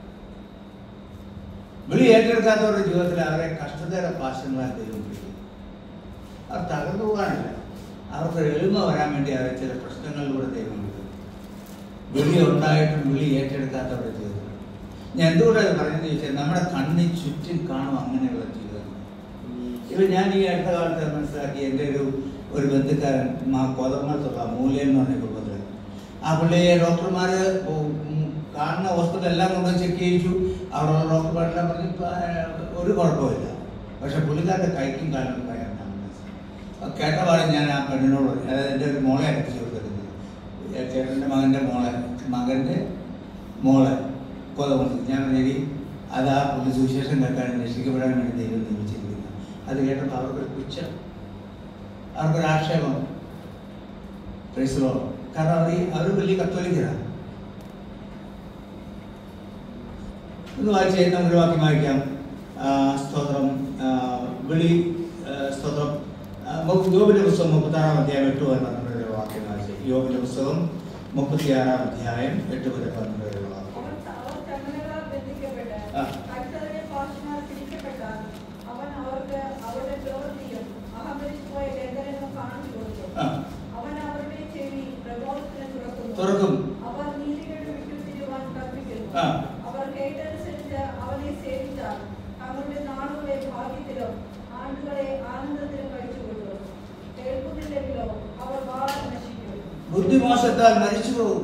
വിളി ഏറ്റെടുക്കാത്തവരുടെ ജീവിതത്തിൽ അവരെ കഷ്ടതയുടെ പാശങ്ങളാൽ ദൈവം പിടിക്കും അവർ തകർന്നു പോകാനില്ല അവർക്ക് ഒരു എളിമ വരാൻ വേണ്ടി അവരെ ചില പ്രശ്നങ്ങളിലൂടെ ദൈവം വിടും വിളി ഉണ്ടായിട്ടും വിളി ഏറ്റെടുക്കാത്തവരുടെ ജീവിതത്തിൽ ഞാൻ എന്തുകൊണ്ടാണ് ഇത് പറയുന്നത് ചോദിച്ചാൽ നമ്മുടെ കണ്ണിൽ ചുറ്റും കാണും അങ്ങനെയുള്ള ജീവിതം ഇപ്പൊ ഞാൻ ഈ അടുത്ത കാലത്ത് മനസ്സിലാക്കി എൻ്റെ ഒരു ഒരു ബന്ധുക്കാരൻ മാ കോതമംഗലത്തുള്ള മൂലയം എന്ന് പറഞ്ഞ കുടുംബത്തിൽ ആ പുള്ളിയെ ഡോക്ടർമാർ കാണുന്ന ഹോസ്പിറ്റൽ എല്ലാം കൊണ്ട് ചെക്ക് ചെയ്യിച്ചു അവിടെയുള്ള ഡോക്ടർമാരെല്ലാം പറഞ്ഞു "ഇപ്പൊ, ആ, ഒരു കുഴപ്പമില്ല പക്ഷെ പുള്ളിക്കാരുടെ കൈക്കും കാലിനും ഭയങ്കര കേട്ട പാടെ ഞാൻ ആ പെണ്ണിനോട് പറഞ്ഞു അതായത് എൻ്റെ ഒരു മോളെ അടച്ചു കൊടുത്തിരുന്നത് ചേട്ടൻ്റെ മകൻ്റെ മോളെ മകൻ്റെ മോളെ കൊതമുണ്ട് ഞാൻ എഴുതി അത് ആ പുള്ളി സുവിശേഷം കേൾക്കാൻ രക്ഷിക്കപ്പെടാൻ വേണ്ടി ദൈവം നിയമിച്ചിരിക്കുന്നു അത് കേട്ടപ്പോൾ അവർക്കൊരു പുച്ഛം അവർക്കൊരു ആക്ഷേപം പ്രൈസലോ കാരണം അവർ അവർ വലിയ കത്തോലിക്കരാണ് ഒന്ന് വായിച്ച് നമുക്കൊരു വാക്യം വായിക്കാം ആ, സ്തോത്രം ആ, വിളി ആ, സ്തോത്രം ആ, മുപ്പ- യോബിന്റെ പുസ്തകം മുപ്പത്താറാം അധ്യായം എട്ട് മുതൽ പന്ത്രണ്ട് വരെയുള്ള വാക്യം വായിച്ച് യോബിന്റെ പുസ്തകം മുപ്പത്തിയാറാം അധ്യായം എട്ട് മുതൽ പന്ത്രണ്ട് വരെയുള്ള വാക്യം അവർ അവർ കണ്ണുകളാൽ ബന്ധിക്കപ്പെട്ട് ആ. കഴുത്തറിയ പാശങ്ങളാൽ പിടിക്കപ്പെട്ടാൽ അവൻ അവർക്ക് അവരുടെ പ്രവൃത്തിയും അഹങ്കരിച്ചുപോയ ലംഘനങ്ങളും കാണിച്ചു കൊടുത്തു ആ. അവൻ അവരുടെ ചെവി പ്രബോധത്തിന് തുറക്കുന്നു തുറക്കും അവർ നീതികേട് വിട്ടുതിരുവാൻ കൽപ്പിക്കുന്നു ആ. അവർ കേട്ടനുസരിച്ച് അവനെ സേവിച്ചാൽ തങ്ങളുടെ നാളുകളെ ഭാഗ്യത്തിലും ആണ്ടുകളെ ആനന്ദത്തിലും കഴിച്ചുകൊള്ളു കേൾക്കുന്നില്ലെങ്കിലോ അവർ വാളാൽ നശിക്കും ബുദ്ധിമോശത്താൽ മരിച്ചു പോകും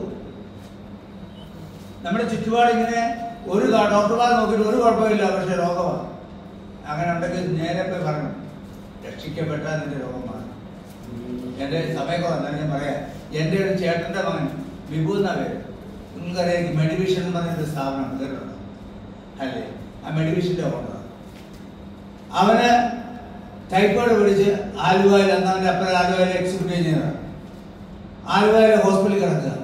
നമ്മുടെ ചുറ്റുപാട് ഇങ്ങനെ ഒരു കാ- ഡോക്ടർമാർ നോക്കിയിട്ട് ഒരു കുഴപ്പമില്ല പക്ഷെ രോഗമാണ് അങ്ങനെ ഉണ്ടെങ്കിൽ നേരെ പോയി പറയണം രക്ഷിക്കപ്പെട്ടാൽ നിന്റെ രോഗം മാറും എൻ്റെ സമയക്കുറവ് എന്താണ് ഞാൻ പറയാം എൻ്റെ ഒരു ചേട്ടൻ്റെ മകൻ വിഭു എന്നാ പേര് നിങ്ങൾക്കറിയാം മെഡിവിഷൻ എന്ന് പറഞ്ഞൊരു സ്ഥാപനമാണ് കേട്ടിട്ടുണ്ടോ അല്ലേ ആ മെഡിവിഷൻ്റെ ഓണർ അവന് ടൈഫോയിഡ് പിടിച്ച് ആലുവയിൽ അന്നവൻ്റെ അപ്പുറം ആലുവയിൽ എക്സിക്യൂട്ടീവ് എഞ്ചിനീയറാണ് ആലുവയിലെ ഹോസ്പിറ്റലിൽ കിടക്കുക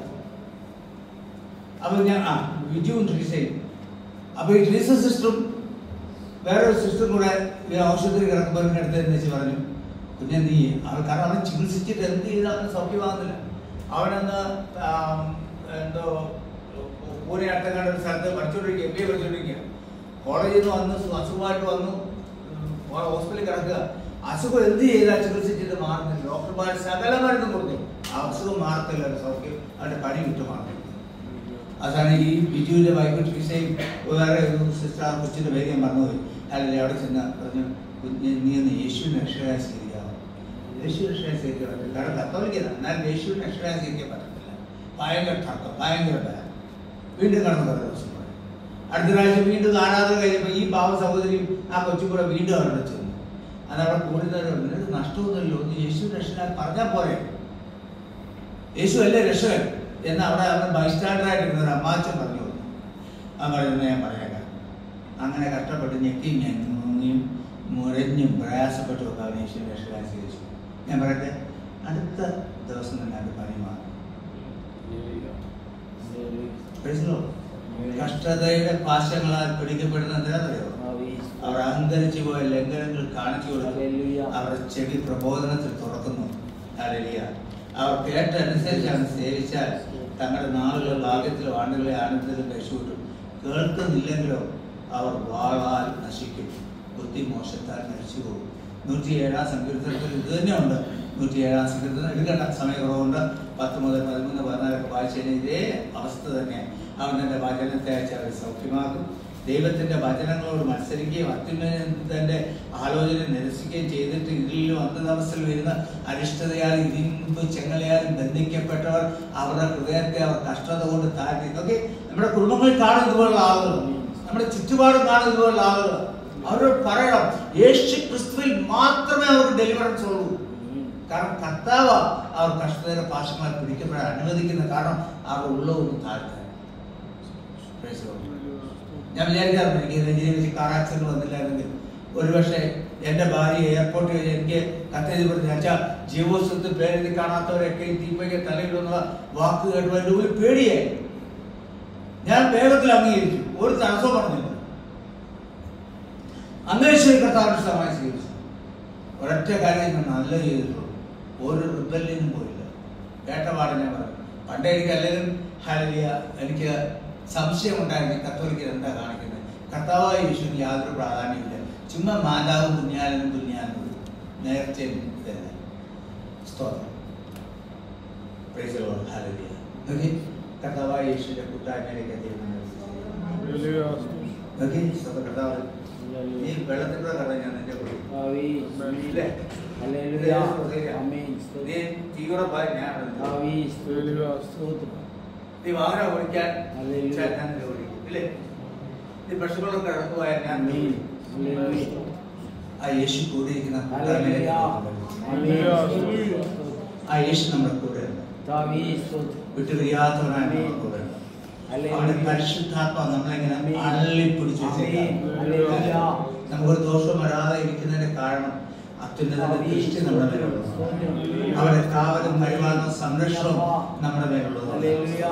അപ്പോൾ ഞാൻ ആ വിജുവും ട്രീസയും അപ്പോൾ ഈ ട്രീസ സിസ്റ്ററും വേറൊരു സിസ്റ്ററും കൂടെ ഈ ആശുപത്രി കിടക്കുമ്പോൾ എൻ്റെ അടുത്ത് എന്ന് വെച്ച് പറഞ്ഞു കുഞ്ഞെ നീ അവൻ കാരണം അവൻ ചികിത്സിച്ചിട്ട് എന്ത് ചെയ്താൽ അവന് സൗഖ്യമാകുന്നില്ല അവനെന്ന് ആം, എന്തോ പൂനെ അടുത്തങ്ങാണ്ട് ഒരു സ്ഥലത്ത് പഠിച്ചുകൊണ്ടിരിക്കുക എം ബി എ പഠിച്ചുകൊണ്ടിരിക്കുക കോളേജിൽ നിന്ന് വന്ന് സു- അസുഖമായിട്ട് വന്നു ഉം, ഹോസ്പിറ്റലിൽ കിടക്കുക അസുഖം എന്ത് ചെയ്താൽ ചികിത്സിച്ചിട്ട് മാറുന്നില്ല ഡോക്ടർമാർ സകല മരുന്നും കൊടുത്തു ആ അസുഖം മാറത്തില്ല ഒരു സൗഖ്യം അവരുടെ പണി വിട്ടു മാറുന്നില്ല അതാണ് ഈ ബിജുവിന്റെ വൈഫ് ട്രീസയും വേറെ ഒരു സിസ്റ്റർ ആ കൊച്ചിന്റെ പേര് ഞാൻ മറന്നുപോയി അല്ലെങ്കിൽ അവിടെ ചെന്ന് പറഞ്ഞു കുഞ്ഞ് നീ ഒന്ന് യേശുവിനെ രക്ഷകരായി സ്വീകരിക്കാമോ യേശു രക്ഷകരായി സ്വീകരിക്കാൻ പറ്റില്ല കാരണം കത്തോലിക്കല എന്നാൽ യേശുവിനെ രക്ഷകരായി സ്വീകരിക്കാൻ പറ്റത്തില്ല ഭയങ്കര തർക്കം ഭയങ്കര ഭയം വീണ്ടും കടന്നു കുറേ ദിവസം പോയി. അടുത്ത പ്രാവശ്യം വീണ്ടും ആരാധന കഴിഞ്ഞപ്പോൾ ഈ പാവ സഹോദരിയും ആ കൊച്ചും കൂടെ വീണ്ടും അവിടെ ചെന്നു അത് അവിടെ കൂടുന്നവരുണ്ട് നിനക്ക് നഷ്ടമൊന്നുമില്ല ഒന്ന് യേശു രക്ഷകരായി പറഞ്ഞാൽ പോരെ യേശു അല്ലേ രക്ഷകൻ എന്ന് അവിടെ അവൻ ബൈസ്റ്റാൻഡറായിട്ട് ഇരുന്ന ഒരു അമ്മാച്ചൻ പറഞ്ഞു കൊടുത്തു. അവൻ പറയുന്നത് ഞാൻ പറയാം അങ്ങനെ കഷ്ടപ്പെട്ട് ഞെക്കി ഞെങ്ങിയും മുരഞ്ഞും പ്രയാസപ്പെട്ടും ഒക്കെ അവൻ യേശു രക്ഷകൻ സ്വീകരിച്ചു ഞാൻ പറയട്ടെ അടുത്ത ദിവസം തന്നെ അത് പണി മാറി Praise the Lord. കഷ്ടതയുടെ പാശങ്ങളാൽ പിടിക്കപ്പെടുന്ന എന്തിനാണെന്നറിയോ അവർ അഹങ്കരിച്ചു പോയ ലംഘനങ്ങൾ കാണിച്ചു കൊടുത്തു അവരുടെ ചെവി പ്രബോധനത്തിൽ തുറക്കുന്നു ഹല്ലേലൂയ. അവർ കേട്ടനുസരിച്ചാണ് സേവിച്ചാൽ തങ്ങളുടെ നാളുകൾ ഭാഗ്യത്തിലോ ആണ്ടുകളെ ആനന്ദത്തിലും രക്ഷപ്പെട്ടു കേൾക്കുന്നില്ലെങ്കിലോ അവർ വാളാൽ നശിക്കും ബുദ്ധി മോശത്താൽ മരിച്ചു പോകും നൂറ്റി ഏഴാം സങ്കീർത്തനത്തിൽ ഇത് തന്നെയുണ്ട് നൂറ്റി ഏഴാം സങ്കീർത്തനം എടുക്കേണ്ട സമയക്കുറവുണ്ട് പത്ത് മുതൽ പതിമൂന്ന് പതിനാലൊക്കെ വായിച്ചു കഴിഞ്ഞാൽ ഇതേ അവസ്ഥ തന്നെ അവൻ തന്റെ വചനത്തെ അയച്ച് അവരെ സൗഖ്യമാക്കും ദൈവത്തിന്റെ വചനങ്ങളോട് മത്സരിക്കുകയും അത്യുന്നതന്റെ ആലോചന നിരസിക്കുകയും ചെയ്തിട്ട് ഇതിലും അന്ധതമസിൽ വരുന്ന അരിഷ്ടതയാൽ ഇരുമ്പ് ചെങ്ങലയാലും ബന്ധിക്കപ്പെട്ടവർ അവരുടെ ഹൃദയത്തെ അവർ കഷ്ടത കൊണ്ട് താഴ്ത്തി ഓക്കെ നമ്മുടെ കുടുംബങ്ങളിൽ കാണും ഇതുപോലുള്ള ആളുകൾ നമ്മുടെ ചുറ്റുപാടും കാണും ഇതുപോലുള്ള ആളുകൾ അവരോട് പറയണം യേശു ക്രിസ്തുവിൽ മാത്രമേ അവർക്ക് ഡെലിവറൻസ് ഉള്ളൂ കാരണം കർത്താവ് അവർ കഷ്ടതയുടെ പാശങ്ങളാൽ പിടിക്കപ്പെടാൻ അനുവദിക്കുന്ന കാരണം അവർ ഉള്ളതൊന്ന് താഴ്ത്താൻ Praise the Lord. ഞാൻ വിചാരിക്കാറുണ്ട് എനിക്ക് രഞ്ജിനി വെച്ച് കാർ ആക്സിഡന്റ് വന്നില്ലായിരുന്നെങ്കിൽ ഒരുപക്ഷെ എന്റെ ഭാര്യ എയർപോർട്ടിൽ വെച്ച് എനിക്ക് കത്തെഴുതി പറഞ്ഞു അച്ഛാ ജീവോത്സവത്തിൽ പേരെഴുതി കാണാത്തവരൊക്കെ ഈ തീപ്പയ്ക്ക് തലയിലുള്ള വാക്ക് കേട്ടപ്പോൾ എൻ്റെ ഉള്ളിൽ പേടിയായി ഞാൻ വേഗത്തിൽ അംഗീകരിച്ചു ഒരു തടസ്സവും പറഞ്ഞില്ല അന്വേഷിച്ച് കർത്താവിന്റെ സഹായം സ്വീകരിച്ചു ഒരൊറ്റ കാര്യം ഞാൻ നല്ല ചെയ്തിട്ടുള്ളൂ ഒരു റിബല്യനും പോയില്ല കേട്ട പാടെ ഞാൻ പറഞ്ഞു പണ്ടേ എനിക്ക് അല്ലെങ്കിൽ ഹല്ലേലൂയ എനിക്ക് സംശയമുണ്ടായിരുന്നു കത്തോലിക്കൽ എന്താ കാണിക്കുന്നത് കർത്താവായ യേശുവിന് യാതൊരു പ്രാധാന്യമില്ല ചുമ്മാ മാതാവും പുണ്യാലനും തുല്യാനും നേർച്ചയും ഇതല്ല സ്തോത്രം Praise the Lord. Hallelujah. നോക്കി കർത്താവായ യേശുവിന്റെ കൂട്ടായ്മയിലേക്ക് എത്തിയിരുന്നത് നോക്കി സ്തോത്രം കർത്താവ് ഈ വെള്ളത്തിലൂടെ കട ഞാൻ നിന്റെ കൂടെ ഇല്ലേ? Hallelujah. Amen. നീ തീവ്രമായി ഞാൻ അവിടെ Amen. നീ വാഹനം ഓടിക്കാൻ Hallelujah. ചാ- ഞാൻ നിന്നെ ഓടിക്കും ഇല്ലേ നീ പശുക്കളൊക്കെ കടന്നു പോയാൽ ഞാൻ Amen. Hallelujah. ആ യേശു കൂടിയിരിക്കുന്ന കൂട്ടായ്മയിലേക്ക് Hallelujah. കൊണ്ടുവരും. Amen. ആ യേശു നമ്മുടെ കൂടെ ഉണ്ട് David സ്തോത്രം. വിട്ടുപിരിയാത്തവനായ നമ്മുടെ Amen. കൂടെ ഉണ്ട് അവന്റെ Hallelujah. പരിശുദ്ധാത്മ നമ്മളിങ്ങനെ Amen. അള്ളിപ്പിടിച്ച് Amen. വെച്ചേക്കാം Hallelujah. നമുക്കൊരു ദോഷം വരാതെ ഇരിക്കുന്നതിന്റെ കാരണം അത്യുന്നതന്റെ ദൃഷ്ടി നമ്മുടെ മേലുള്ളത് അവരുടെ കാവലും പരിപാലനവും സംരക്ഷണവും നമ്മുടെ മേലുള്ളത് Hallelujah.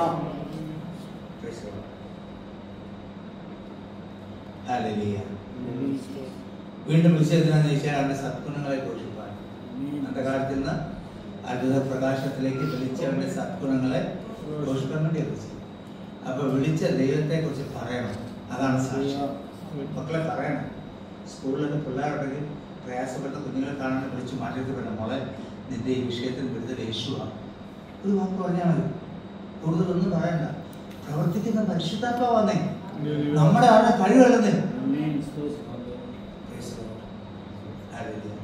Hallelujah. Hallelujah. സ്തോത്രം. വീണ്ടും വിളിച്ചതിനാന്ന് ചോദിച്ചാൽ അവന്റെ സദ്ഗുണങ്ങളെ ഘോഷിപ്പാൻ Amen. അന്ധകാരത്തിൽ നിന്ന് അത്ഭുത പ്രകാശത്തിലേക്ക് വിളിച്ച അവന്റെ സദ്ഗുണങ്ങളെ ഘോഷിക്കാൻ വേണ്ടി വിളിച്ചു അപ്പൊ വിളിച്ച ദൈവത്തെ കുറിച്ച് പറയണം അതാണ് സാക്ഷ്യം മക്കളെ പറയണം സ്കൂളിലൊക്കെ പിള്ളേരുണ്ടെങ്കിൽ പ്രയാസപ്പെട്ട കുഞ്ഞുങ്ങളെ കാണാൻ വിളിച്ച് മാറ്റത്തിൽ വേണം മോളെ നിന്റെ ഈ വിഷയത്തിൽ വിടുതൽ യേശുവാണ് ഒരു വാക്ക് പറഞ്ഞാൽ മതി കൂടുതലൊന്നും പറയണ്ട പ്രവർത്തിക്കുന്ന പരിശുദ്ധാത്മാ വന്നേ നമ്മുടെ അവിടെ കഴിവുള്ളതേ Amen. സ്തോത്രം. Hallelujah.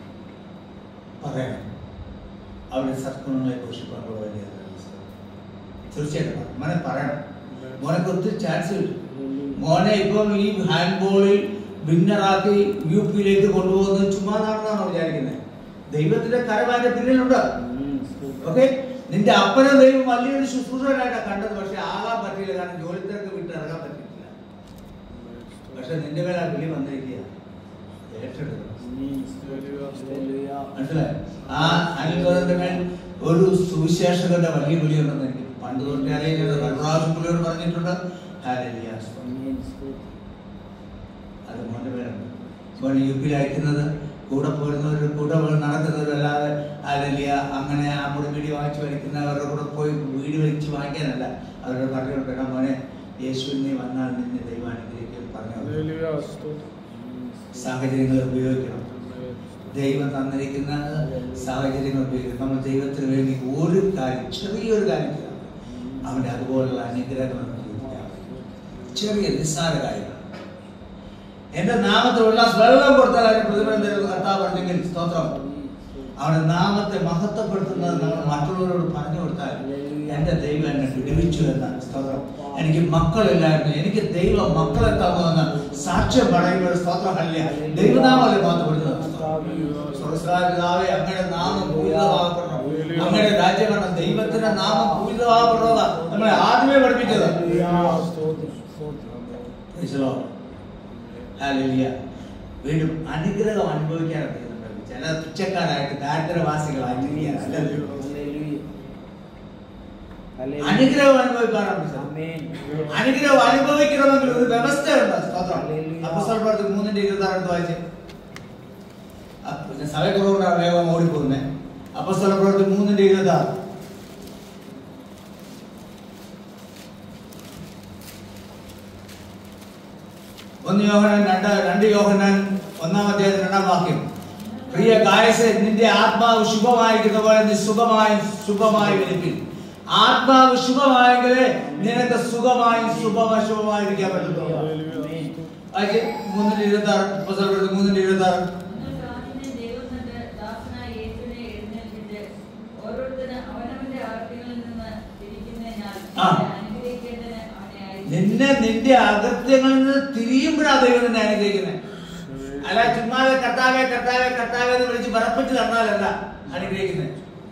പറയണം അവരുടെ സത്ഗുണങ്ങളെ ഘോഷിപ്പാനുള്ള വലിയ തീർച്ചയായിട്ടും പറയണം. മോനെ പറയണം മോനക്ക് ഒത്തിരി ചാൻസ് കിട്ടും Hallelujah. മോനെ ഇപ്പം ഈ ഹാൻഡ് ബോളിൽ വിന്നറാക്കി യു പിയിലേക്ക് കൊണ്ടുപോകുന്നത് ചുമ്മാ നടന്നാണോ വിചാരിക്കുന്നത് ദൈവത്തിന്റെ കരവാന്റെ പിന്നിലുണ്ട് Amen. സ്തോത്രം. ഓക്കെ നിന്റെ അപ്പനെ ദൈവം വലിയൊരു ശുശ്രൂഷകനായിട്ടാണ് കണ്ടത് പക്ഷെ ആകാൻ പറ്റിയില്ല കാരണം ജോലി തിരക്ക് വിട്ട് ഇറങ്ങാൻ പറ്റിയിട്ടില്ല പക്ഷെ നിന്റെ മേലെ ആ വിളി വന്നിരിക്കുക ഏറ്റെടുക്കണം Amen. സ്തോത്രം. Hallelujah. മനസ്സിലായോ ആ അനുഭവത്തിന്റെ മേൽ ഒരു സുവിശേഷകന്റെ വലിയ വിളിയുണ്ടെന്ന് എനിക്ക് പണ്ട് തൊട്ടേ അറിയുന്നത് കരുണാസം പുള്ളിയോട് പറഞ്ഞിട്ടുണ്ട് ഹാലലിയ Amen. സ്തോത്രം. അത് മോന്റെ പേരുണ്ട് മോനെ യു പിയിൽ അയക്കുന്നത് കൂടെ പോരുന്നവരും കൂടെ പോയി നടക്കുന്നവരും അല്ലാതെ ഹാലലിയ അങ്ങനെ ആ മുടി വീടി വാങ്ങിച്ച് വലിക്കുന്നവരുടെ കൂടെ പോയി വീട് വലിച്ച് വാങ്ങിക്കാനല്ല അവരുടെ പറഞ്ഞിട്ടുണ്ട് എടാ മോനെ യേശുവിൽ നീ വന്നാൽ നിന്നെ ദൈവം അനുഗ്രഹിക്കും പറഞ്ഞു Amen. സ്തോത്രം. സാഹചര്യങ്ങൾ ഉപയോഗിക്കണം ദൈവം തന്നിരിക്കുന്ന സാഹചര്യങ്ങൾ ഉപയോഗിക്കണം നമ്മൾ ദൈവത്തിന് വേണ്ടി ഒരു കാര്യം ചെറിയൊരു കാര്യം ചെയ്താൽ മതി. അവന്റെ അതുപോലുള്ള അനുഗ്രഹങ്ങൾ നമുക്ക് ലഭിക്കാം. ചെറിയ നിസ്സാര കാര്യങ്ങൾ എന്റെ നാമത്തിലുള്ള വെള്ളം കൊടുത്താൽ അതിന് പ്രതിഫലം തരുന്ന കർത്താവ് ഉണ്ടെങ്കിൽ സ്തോത്രം അവന്റെ നാമത്തെ മഹത്വപ്പെടുത്തുന്നത് നമ്മൾ മറ്റുള്ളവരോട് പറഞ്ഞു കൊടുത്താൽ എന്റെ ദൈവം എന്നെ വിടുവിച്ചു എന്ന സ്തോത്രം എനിക്ക് മക്കളില്ലായിരുന്നു എനിക്ക് ദൈവം മക്കളെ തന്നുവെന്ന് സാക്ഷ്യം പറയുമ്പോൾ സ്തോത്രം അല്ല ദൈവനാമല്ലേ മഹത്വപ്പെടുത്തുന്നത് സ്വർഗസ്വരാജാവേ അങ്ങയുടെ നാമം പൂരിതമാകപ്പെടണം അങ്ങയുടെ രാജ്യം വേണം ദൈവത്തിന്റെ നാമം പൂരിതമാകപ്പെടണമെന്ന് നമ്മളെ ആദ്യമേ പഠിപ്പിച്ചത് Hallelujah. സ്തോത്രം. സ്തോത്രം. Praise the Lord. Hallelujah. വീണ്ടും അനുഗ്രഹം അനുഭവിക്കാനാണ് ദൈവം ചില തുച്ഛക്കാരായിട്ട് ദാരിദ്ര്യവാസികളായിട്ട് ഇരിക്കുകയാണ്. അല്ലല്ലോ. Hallelujah. Hallelujah. അനുഗ്രഹം അനുഭവിക്കാനാണ് വിളിച്ചത്. Amen. അനുഗ്രഹം അനുഭവിക്കണമെങ്കിൽ ഒരു വ്യവസ്ഥയുണ്ട് സ്തോത്രം Hallelujah. അപ്പോസ്തല പ്രവൃത്തി മൂന്നിന്റെ ഇരുപത്താറ് എടുത്ത് വായിച്ചേ ആ, പിന്നെ സമയക്കുറവുകൊണ്ടാണ് വേഗം ഓടിപ്പോകുന്നത് അപ്പോസ്തല പ്രവൃത്തി മൂന്നിന്റെ ഇരുപത്താറ് ഒന്ന് യോഹനാൻ രണ്ട് രണ്ട് യോഹനാൻ ഒന്നാം അധ്യായത്തിൽ രണ്ടാം വാക്യം പ്രിയ കായസ് നിന്റെ ആത്മാവ് ശുഭമായിരിക്കുന്ന പോലെ നീ സുഖമായി സുഖമായി വിളിപ്പിൻ ആത്മാവ് ശുഭമായെങ്കിൽ നിനക്ക് സുഖമായും ശുഭമശുഭമായിരിക്കാൻ പറ്റുള്ളൂ Amen. വായിച്ചേ. മൂന്നിന്റെ ഇരുപത്തി ആറ് പുസ്തകം എടുത്ത് മൂന്നിന്റെ ഇരുപത്തി ആറ് നിങ്ങൾ ദാസനെ ദൈവം തന്റെ ദാസനായ യേശുവിനെ എഴുന്നേൽപ്പിച്ച് ഓരോരുത്തരും അവനവന്റെ ആർത്തികളിൽ നിന്ന് തിരിക്കുന്നതിനാൽ ആ. അവനെ അനുഗ്രഹിക്കേണ്ടതിന് അവനെ അയച്ചു. നിന്നെ നിന്റെ അകൃത്യങ്ങളിൽ നിന്ന് തിരിയുമ്പോഴാണ് ദൈവം നിന്നെ അനുഗ്രഹിക്കുന്നത് അല്ല ചുമ്മാതെ കർത്താവെ കർത്താവെ കർത്താവെ എന്ന് വിളിച്ച് പറപ്പിച്ച് തന്നാലല്ല അനുഗ്രഹിക്കുന്നത്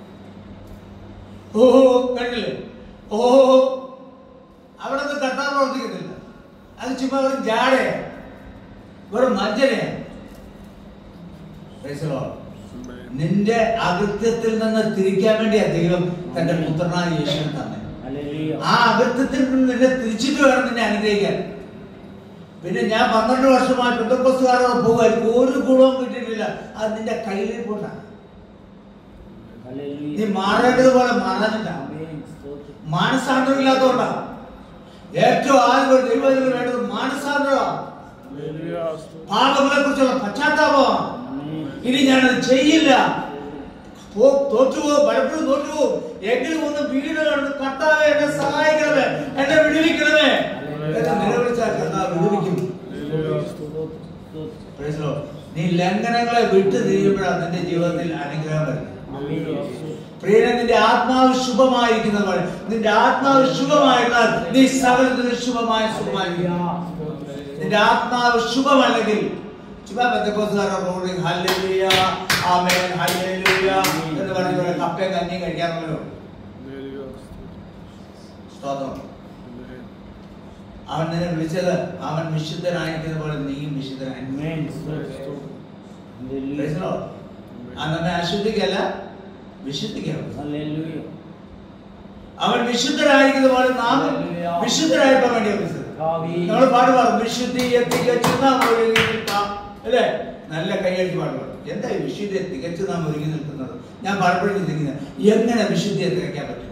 ഓ കണ്ടില്ലേ ഓ അവിടെ നിന്ന് കർത്താവ് പ്രവർത്തിക്കുന്നില്ല അത് ചുമ്മാ വെറും ജാടയാണ് വെറും മജ്ജനയാണ് Praise the Lord. നിന്റെ അകൃത്യത്തിൽ നിന്ന് തിരിക്കാൻ വേണ്ടിയാ ദൈവം തന്റെ പുത്രനായ യേശുവിനെ തന്നെ Hallelujah. ആ അകൃത്യത്തിൽ നിന്ന് നിന്നെ തിരിച്ചിട്ട് വേണം നിന്നെ അനുഗ്രഹിക്കാൻ പിന്നെ ഞാൻ പന്ത്രണ്ട് വർഷമായി പെന്തക്കോസ്തുകാരോട് പോകുമായിരിക്കും ഒരു ഗുണവും കിട്ടിയിട്ടില്ല അത് നിന്റെ കയ്യിലിരിപ്പുണ്ടാ Hallelujah. നീ മാറേണ്ടതുപോലെ മാറാനില്ല Amen. സ്തോത്രം. മാനസാന്തരം ഇല്ലാത്തതുകൊണ്ടാണ് ഏറ്റവും ആദ്യം ഒരു ദൈവത്തിന് വേണ്ടത് മാനസാന്തരമാണ് Hallelujah. സ്തോത്രം. പാപങ്ങളെ കുറിച്ചുള്ള പശ്ചാത്താപമാണ് ആമേൻ. ഇനി ഞാനത് ചെയ്യില്ല പോ- തോറ്റുപോ പലപ്പോഴും തോറ്റുപോ എങ്കിലും ഒന്ന് വീട് കണ്ട് കർത്താവെ എന്നെ സഹായിക്കണമേ എന്നെ വിടുവിക്കണമേ എന്ന് നിലവിളിച്ചാൽ കർത്താവ് വിടുവിക്കും Hallelujah. സ്തോത്രം. സ്തോത്രം. Praise the Lord. നീ ലംഘനങ്ങളെ വിട്ടു തിരിയുമ്പോഴാണ് നിന്റെ ജീവിതത്തിൽ അനുഗ്രഹം വരുന്നത് Hallelujah. പ്രിയനെ നിന്റെ ആത്മാവ് ശുഭമായിരിക്കുന്നത് പോലെ നിന്റെ ആത്മാവ് ശുഭമായിരുന്നാൽ നീ സകലത്തിന് ശുഭമായ സുഖമായിരിക്കും നിന്റെ ആത്മാവ് ശുഭമല്ലെങ്കിൽ ചുമ്മാ ബന്ധക്കോസുകാരുടെ റോഡിൽ ഹല്ലേലൂയ ആമേൻ ഹല്ലേലൂയ എന്ന് പറഞ്ഞ് ഇവിടെ കപ്പയും കഞ്ഞിയും കഴിക്കാറുള്ളൂ Hallelujah. സ്തോത്രം Amen. അവൻ നിന്നെ വിളിച്ചത് അവൻ വിശുദ്ധനായിരിക്കുന്ന പോലെ നീയും വിശുദ്ധനായി Amen. സ്തോത്രം. Praise the Hallelujah. Lord. ആ നമ്മെ അശുദ്ധിക്കല്ല വിശുദ്ധിക്കണം Hallelujah. അവൻ വിശുദ്ധരായിരിക്കുന്ന പോലെ നാം Hallelujah. വിശുദ്ധരായപ്പോ വേണ്ടി വിളിച്ചത് ഭാവി. നമ്മൾ പാട്ട് പാടും വിശുദ്ധിയെ തികച്ചു നാം ഒരുങ്ങി നിൽക്കാം അല്ലേ നല്ല കൈയടിച്ച് പാട്ട് പാടും എന്താ ഈ വിശുദ്ധിയെ തികച്ചു നാം ഒരുങ്ങി നിൽക്കുന്നത് ഞാൻ പലപ്പോഴും ചിന്തിക്കുന്നത് എങ്ങനെ വിശുദ്ധിയെ തികയ്ക്കാൻ പറ്റും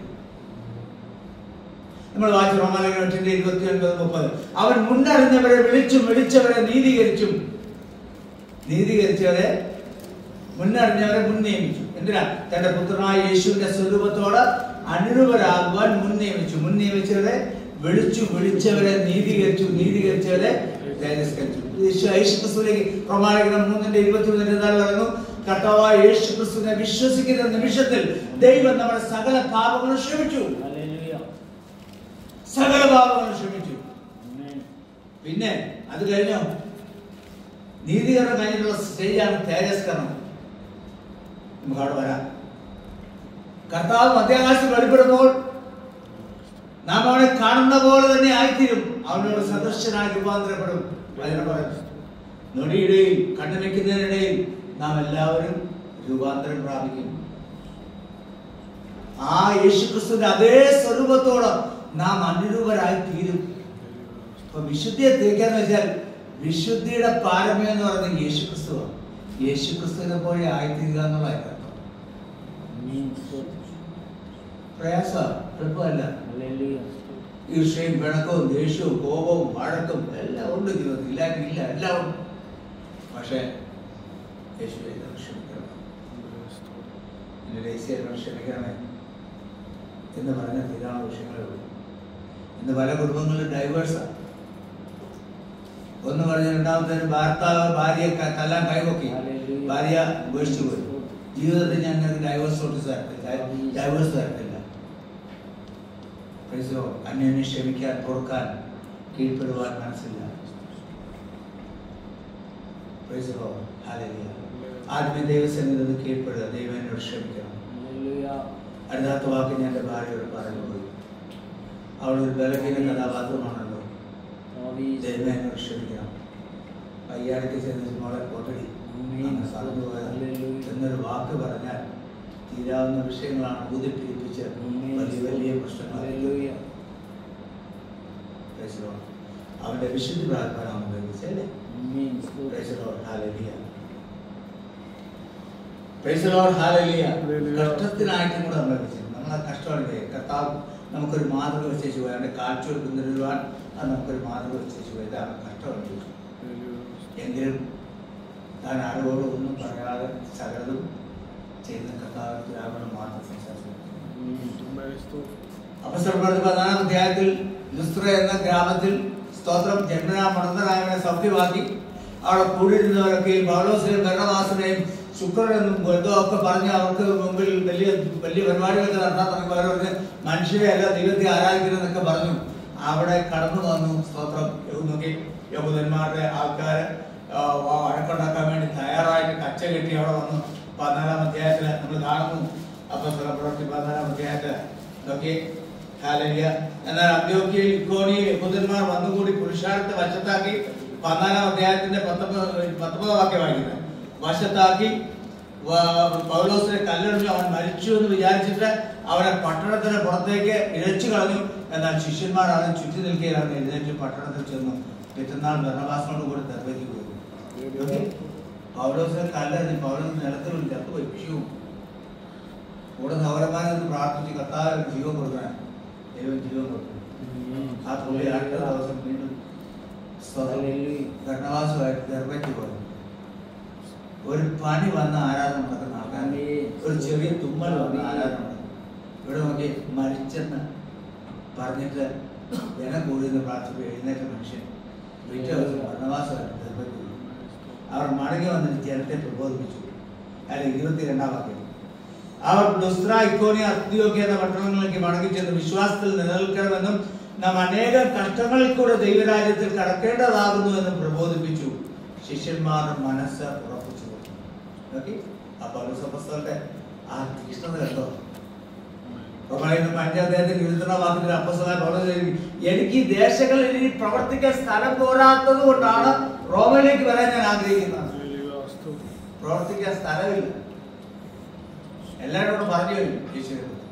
നമ്മൾ വായിച്ച റോമാലേഖനം എട്ടിന്റെ ഇരുപത്തി ഒൻപത് മുപ്പത് അവൻ മുന്നറിഞ്ഞവരെ വിളിച്ചും വിളിച്ചവരെ നീതീകരിച്ചും നീതീകരിച്ചവരെ മുന്നറിഞ്ഞവരെ മുൻ നിയമിച്ചു എന്തിനാ തന്റെ പുത്രനായ യേശുവിന്റെ സ്വരൂപത്തോട് അനുരൂപരാകുവാൻ മുൻ നിയമിച്ചു മുൻ നിയമിച്ചവരെ വിളിച്ചു വിളിച്ചവരെ നീതീകരിച്ചു നീതീകരിച്ചവരെ തേജസ്കരിച്ചു യേശു യേശു ക്രിസ്തുവിലേക്ക് പ്രമാണിക്കണം മൂന്നിന്റെ ഇരുപത്തി മൂന്നിന്റെ നാല് പറയുന്നു കർത്താവായ യേശു ക്രിസ്തുവിനെ വിശ്വസിക്കുന്ന നിമിഷത്തിൽ ദൈവം നമ്മുടെ സകല പാപങ്ങളും ക്ഷമിച്ചു Hallelujah. സകല പാപങ്ങളും ക്ഷമിച്ചു Amen. പിന്നെ അത് കഴിഞ്ഞു നീതീകരണം കഴിഞ്ഞിട്ടുള്ള സ്റ്റേജാണ് തേജസ്കരണം നമുക്ക് അവിടെ വരാം കർത്താവ് മധ്യാകാശത്ത് വെളിപ്പെടുമ്പോൾ നാം അവനെ കാണുന്ന പോലെ തന്നെ ആയിത്തീരും അവനോട് സദൃശനായി രൂപാന്തരപ്പെടും വചനം പറയുന്നു നൊടിയിടയിൽ കണ്ണുവെക്കുന്നതിനിടയിൽ നാം എല്ലാവരും രൂപാന്തരം പ്രാപിക്കും ആ യേശുക്രിസ്തുവിന്റെ അതേ സ്വരൂപത്തോട് നാം അനുരൂപരായി തീരും അപ്പൊ വിശുദ്ധിയെ തിരിക്കാന്ന് വെച്ചാൽ വിശുദ്ധിയുടെ പാരമ്യം എന്ന് പറയുന്നത് യേശുക്രിസ്തുവാണ് യേശുക്രിസ്തുവിനെ പോലെ ആയിത്തീരുക എന്നുള്ള അർത്ഥം Amen. സ്തോത്രം. പ്രയാസ എളുപ്പമല്ല Hallelujah. ഈർഷയും പിണക്കവും ദേഷ്യവും കോപവും വഴക്കും എല്ലാം ഉണ്ട് ജീവിതത്തിൽ ഇല്ലാതില്ല എല്ലാം ഉണ്ട് പക്ഷേ യേശുവെ എന്നോട് ക്ഷമിക്കണം എന്റെ ദേശീയ ക്ഷമിക്കണമേ എന്ന് പറഞ്ഞ തീരാണ് വിഷയങ്ങളേ ഉള്ളൂ ഇന്ന് പല കുടുംബങ്ങളിലും ഡൈവേഴ്സാണ് ഒന്ന് പറഞ്ഞ രണ്ടാമത്തെ ഭർത്താവ് ഭാര്യയെ ക- തല്ലാൻ കൈപൊക്കി Hallelujah. ഭാര്യ ഉപേക്ഷിച്ചു പോയി ജീവിതത്തിൽ ഞാൻ നിനക്ക് ഡൈവേഴ്സ് നോട്ടീസ് തരത്തില്ല ഡൈവേഴ്സ് തരത്തില്ല Praise the Lord. അന്യോന്യം ക്ഷമിക്കാൻ കൊടുക്കാൻ കീഴ്പ്പെടുവാൻ മനസ്സില്ല Praise the Lord. Hallelujah. ആദ്യമേ ദൈവസന്നിധി കീഴ്പ്പെടുക ദൈവം എന്നോട് ക്ഷമിക്കണം Hallelujah. അടുത്ത വാക്ക് ഞാൻ എൻ്റെ ഭാര്യയോട് പറഞ്ഞു പോയി അവൾ ഒരു ബലഹീന കഥാപാത്രമാണല്ലോ ഭാവി. ദൈവം എന്നോട് ക്ഷമിക്കണം വയ്യാടിക്ക് ചെന്ന് മോളെ കൊട്ടടി ആമേൻ. അങ്ങ് കടന്നു പോയത് ഹല്ലേലൂയ. എന്നൊരു വാക്ക് പറഞ്ഞാൽ തീരാവുന്ന വിഷയങ്ങളാണ് ഊതിപ്പിടിപ്പിച്ച് ആമേൻ. വലിയ വലിയ പ്രശ്നങ്ങൾ Hallelujah. Praise the Lord. അവന്റെ വിശുദ്ധി പ്രാർത്ഥന ഉപയോഗിച്ചല്ലേ Amen. Praise the സ്തോത്രം. Lord. Hallelujah. Praise the Lord. Hallelujah. Hallelujah. കഷ്ടത്തിനായിട്ടും കൂടെ നമ്മൾ വെച്ചത് നമ്മൾ ആ കഷ്ടമല്ലേ കർത്താവ് നമുക്കൊരു മാതൃക വെച്ചേച്ചു പോയി അവന്റെ കാഴ്ച പിന്തുടരുവാൻ അത് നമുക്കൊരു മാതൃക വെച്ചേച്ചു പോയി ഇതാണ് കഷ്ടമല്ലേ എങ്കിലും താൻ ആരോടും ഒന്നും പറയാതെ സകലതും ചെയ്യുന്ന കർത്താവ് രാവണം മാത്രം സംസാരിച്ചു Amen. അപ്പസ്തലപ്രവൃത്തി പതിനാലാം അധ്യായത്തിൽ ലുസ്ത്ര എന്ന ഗ്രാമത്തിൽ സ്തോത്രം ജന്മനാ മണന്തനായവനെ സൗഖ്യമാക്കി അവിടെ കൂടിയിരുന്നവരൊക്കെയും പൗലോസിനെയും ഭരണവാസനെയും ശുക്രനെന്നും ബന്ധവും ഒക്കെ പറഞ്ഞ് അവർക്ക് മുമ്പിൽ വലിയ വലിയ പരിപാടികളൊക്കെ നടത്താൻ തുടങ്ങി അവർ പറഞ്ഞ് മനുഷ്യരെ അല്ല ദൈവത്തെ ആരാധിക്കണമെന്നൊക്കെ പറഞ്ഞു അവിടെ കടന്നു വന്നു സ്തോത്രം യഹൂ നോക്കി യഹൂദന്മാരുടെ ആൾക്കാര് ആ, വ- വഴക്കുണ്ടാക്കാൻ വേണ്ടി തയ്യാറായിട്ട് കച്ച കെട്ടി അവിടെ വന്നു പതിനാലാം അധ്യായത്തിൽ നമ്മൾ കാണുന്നു അപ്പൊ പ്രവൃത്തി പതിനാലാം അധ്യായത്തിൽ നോക്കി ഹാലലിയ എന്നാൽ അന്ത്യോക്യയിൽ ഇക്കോണിയിൽ യഹൂദന്മാർ വന്നുകൂടി പുരുഷാരത്തെ വശത്താക്കി പതിനാലാം അധ്യായത്തിന്റെ പത്തൊമ്പത് പത്തൊമ്പതാം വാക്യം വായിക്കുന്നത് വശത്താക്കി വ- പൗലോസിനെ കല്ലെറിഞ്ഞു അവൻ മരിച്ചു എന്ന് വിചാരിച്ചിട്ട് അവനെ പട്ടണത്തിന് പുറത്തേക്ക് ഇഴച്ചു കളഞ്ഞു എന്നാൽ ശിഷ്യന്മാർ അവനെ ചുറ്റി നിൽക്കുകയാണ് എഴുന്നേറ്റ് പട്ടണത്തിൽ ചെന്നു പിറ്റന്നാൾ ഭരണവാസനോട് കൂടി തെർവയ്ക്ക് പോയി ഓക്കേ? പൗലോസിനെ കല്ലെറിഞ്ഞ് പൗലോസ് നിലത്തിൽ ചത്തുപോയി വിഷു കൂടെ സൗരന്മാരെ പ്രാർത്ഥിച്ച് കത്താതെ ജീവൻ കൊടുക്കാൻ ദൈവം ജീവൻ കൊടുത്തു ആ പുള്ളി അടുത്ത ദിവസം വീണ്ടും സ്വതം ഹല്ലേലൂയ. ഭരണവാസമായിട്ട് ഗർഭയ്ക്ക് പോയി ഒരു പനി വന്ന ആരാധന നടക്കുന്ന ആൾക്കാർ ആമേൻ. ഒരു ചെറിയ തുമ്മൽ വന്ന ആരാധന നടക്കും. ഇവിടെ നോക്കി മരിച്ചെന്ന് പറഞ്ഞിട്ട് ജനം കൂടിയെന്ന് പ്രാർത്ഥിച്ച് എഴുന്നേറ്റ മനുഷ്യൻ പിറ്റേ ദിവസം ഭരണവാസമായിട്ട് ഗർഭയ്ക്ക് പോയി അവർ മടങ്ങി വന്നിട്ട് ജനത്തെ പ്രബോധിപ്പിച്ചു അയാൾ ഇരുപത്തിരണ്ടാം വാക്യം അവർ ലുസ്ത്ര ഇക്കോണി അത്യോഗ്യ എന്ന പട്ടണങ്ങളിലേക്ക് മടങ്ങി ചെന്ന് വിശ്വാസത്തിൽ നിലനിൽക്കണമെന്നും നാം അനേകം കഷ്ടങ്ങളിൽ കൂടെ ദൈവരാജ്യത്തിൽ കടക്കേണ്ടതാകുന്നു എന്ന് പ്രബോധിപ്പിച്ചു ശിഷ്യന്മാരുടെ മനസ്സ് ഉറപ്പിച്ചു കൊടുത്തു നോക്കി ആ പൗരസഭസ്ഥകളുടെ ആ തീക്ഷ്ണത കണ്ടോ റോമാലേഖനം അഞ്ചാം അദ്ദേഹത്തിന്റെ ഇരുപത്തിരണ്ടാം വാക്യത്തിൽ അപ്പസ്തലനായ പൗലോസ് എഴുതി, എനിക്ക് ഈ ദേശങ്ങളിൽ ഇനി പ്രവർത്തിക്കാൻ സ്ഥലം പോരാത്തത് കൊണ്ടാണ് റോമയിലേക്ക് വരാൻ ഞാൻ ആഗ്രഹിക്കുന്നത് പ്രവർത്തിക്കാൻ സ്ഥലമില്ല എല്ലാവരോടും പറഞ്ഞു കഴിഞ്ഞു യേശുവിനെ കുറിച്ച്.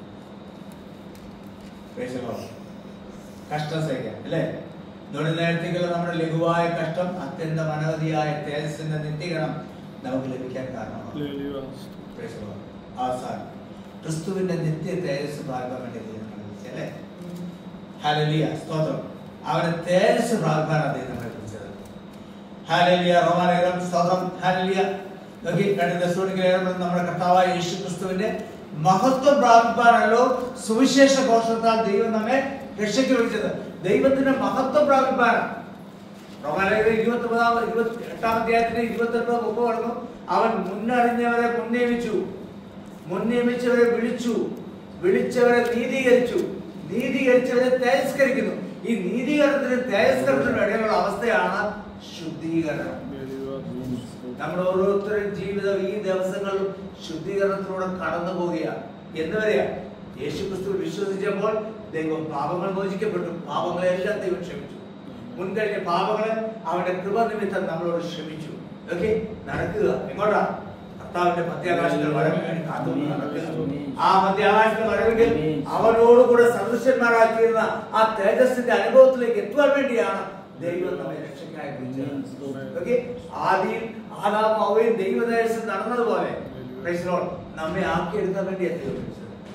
Praise the Lord. കഷ്ടം സഹിക്കാം അല്ലേ നമ്മുടെ നേരത്തേക്കുള്ള നമ്മുടെ ലഘുവായ കഷ്ടം അത്യന്തം അനവധിയായ തേജസ്സിന്റെ നിത്യകരണം നമുക്ക് ലഭിക്കാൻ കാരണമാണ് Praise the Lord. അവസാനം ക്രിസ്തുവിന്റെ നിത്യ തേജസ് പ്രാപിക്കാൻ വേണ്ടി ദൈവം നമ്മളെ വിളിച്ചു, അല്ലേ ഹല്ലേലൂയ സ്തോത്രം അവന്റെ തേജസ് പ്രാപിക്കാനാണ് ദൈവം നമ്മളെ വിളിച്ചത് ഹല്ലേലൂയ റോമാലേഖനം സ്തോത്രം ഹല്ലേലൂയ നോക്കി രണ്ട് ദശോണിക്ക് നമ്മുടെ കർത്താവായ യേശു ക്രിസ്തുവിന്റെ മഹത്വം പ്രാപിപ്പാനല്ലോ സുവിശേഷ ഘോഷത്താൽ ദൈവം നമ്മെ രക്ഷയ്ക്ക് വിളിച്ചത് ദൈവത്തിന്റെ മഹത്വം പ്രാപിപ്പാനാണ് റോമാലേഖനം ഇരുപത്തി ഒമ്പതാം ഇരുപത്തി എട്ടാം അധ്യായത്തിന്റെ ഇരുപത്തി എട്ടോ മുപ്പത് പറഞ്ഞു അവൻ മുന്നറിഞ്ഞവരെ മുന്നേമിച്ചു മുൻനിയമിച്ചവരെ വിളിച്ചു വിളിച്ചവരെ നീതീകരിച്ചു നീതീകരിച്ചവരെ തേജസ്കരിക്കുന്നു ഈ നീതീകരണത്തിനും തേജസ്കരണത്തിനും ഇടയിലുള്ള അവസ്ഥയാണ് ശുദ്ധീകരണം നമ്മുടെ ഓരോരുത്തരും ജീവിതം ഈ ദിവസങ്ങളിൽ ശുദ്ധീകരണത്തിലൂടെ കടന്നു പോവുകയാണ് എന്ന് വരെയാ യേശു ക്രിസ്തു വിശ്വസിച്ചപ്പോൾ ദൈവം പാപങ്ങൾ മോചിക്കപ്പെട്ടു പാപങ്ങളെല്ലാം ദൈവം ക്ഷമിച്ചു മുൻകഴിഞ്ഞ പാപങ്ങളെ അവന്റെ കൃപ നിമിത്തം നമ്മളോട് ക്ഷമിച്ചു ഓക്കെ നടക്കുക എങ്ങോട്ടാ കർത്താവിന്റെ മധ്യാകാശത്തിൽ വരവിന് വേണ്ടി കാത്തുകൊണ്ട് നടക്കുക ആ മധ്യാകാശത്തിൽ വരവെങ്കിൽ അവനോടുകൂടെ സദൃശ്യന്മാരാക്കിയിരുന്ന ആ തേജസ്സിന്റെ അനുഭവത്തിലേക്ക് എത്തുവാൻ വേണ്ടിയാണ് ദൈവം നമ്മെ രക്ഷയ്ക്കായി വിളിച്ചത് ഓക്കെ ആദിയിൽ ആദാം അവയും ദൈവദേശത്ത് നടന്നതുപോലെ Praise the Lord. നമ്മെ ആക്കിയെടുക്കാൻ വേണ്ടിയാണ് ദൈവം വിളിച്ചത്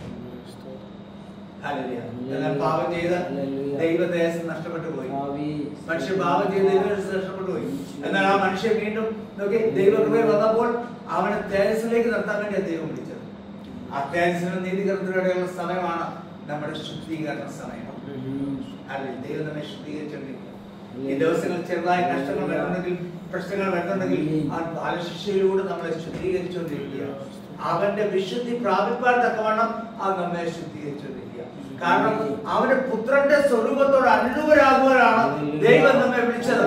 Hallelujah. എന്നാൽ പാപം ചെയ്ത Hallelujah. ദൈവദേശം നഷ്ടപ്പെട്ടു പോയി ഭാവി മനുഷ്യൻ പാപം ചെയ്ത് ദൈവദേശം നഷ്ടപ്പെട്ടു പോയി എന്നാൽ ആ മനുഷ്യൻ വീണ്ടും നോക്കി ദൈവകൃപ വന്നപ്പോൾ അവനെ തേജസ്സിലേക്ക് നടത്താൻ വേണ്ടിയാണ് ദൈവം വിളിച്ചത് ആ തേജസ്സിനും നീതികരണത്തിലൂടെയുള്ള സമയമാണ് നമ്മുടെ ശുദ്ധീകരണ സമയം അല്ലെ ദൈവം നമ്മെ ശുദ്ധീകരിച്ചിട്ടുണ്ടെങ്കിൽ ഈ ദിവസങ്ങളിൽ ചെറുതായ കഷ്ടങ്ങൾ വരുന്നുണ്ടെങ്കിൽ പ്രശ്നങ്ങൾ വരുന്നുണ്ടെങ്കിൽ ആ ബാലശിക്ഷയിലൂടെ നമ്മളെ ശുദ്ധീകരിച്ചുകൊണ്ടിരിക്കുക അവന്റെ വിശുദ്ധി പ്രാപിപ്പാൻ തക്കവണ്ണം അത് നമ്മെ ശുദ്ധീകരിച്ചുകൊണ്ടിരിക്കുക കാരണം അവന്റെ പുത്രന്റെ സ്വരൂപത്തോട് അനുരൂപരാകുവാനാണ് ദൈവം നമ്മെ വിളിച്ചത്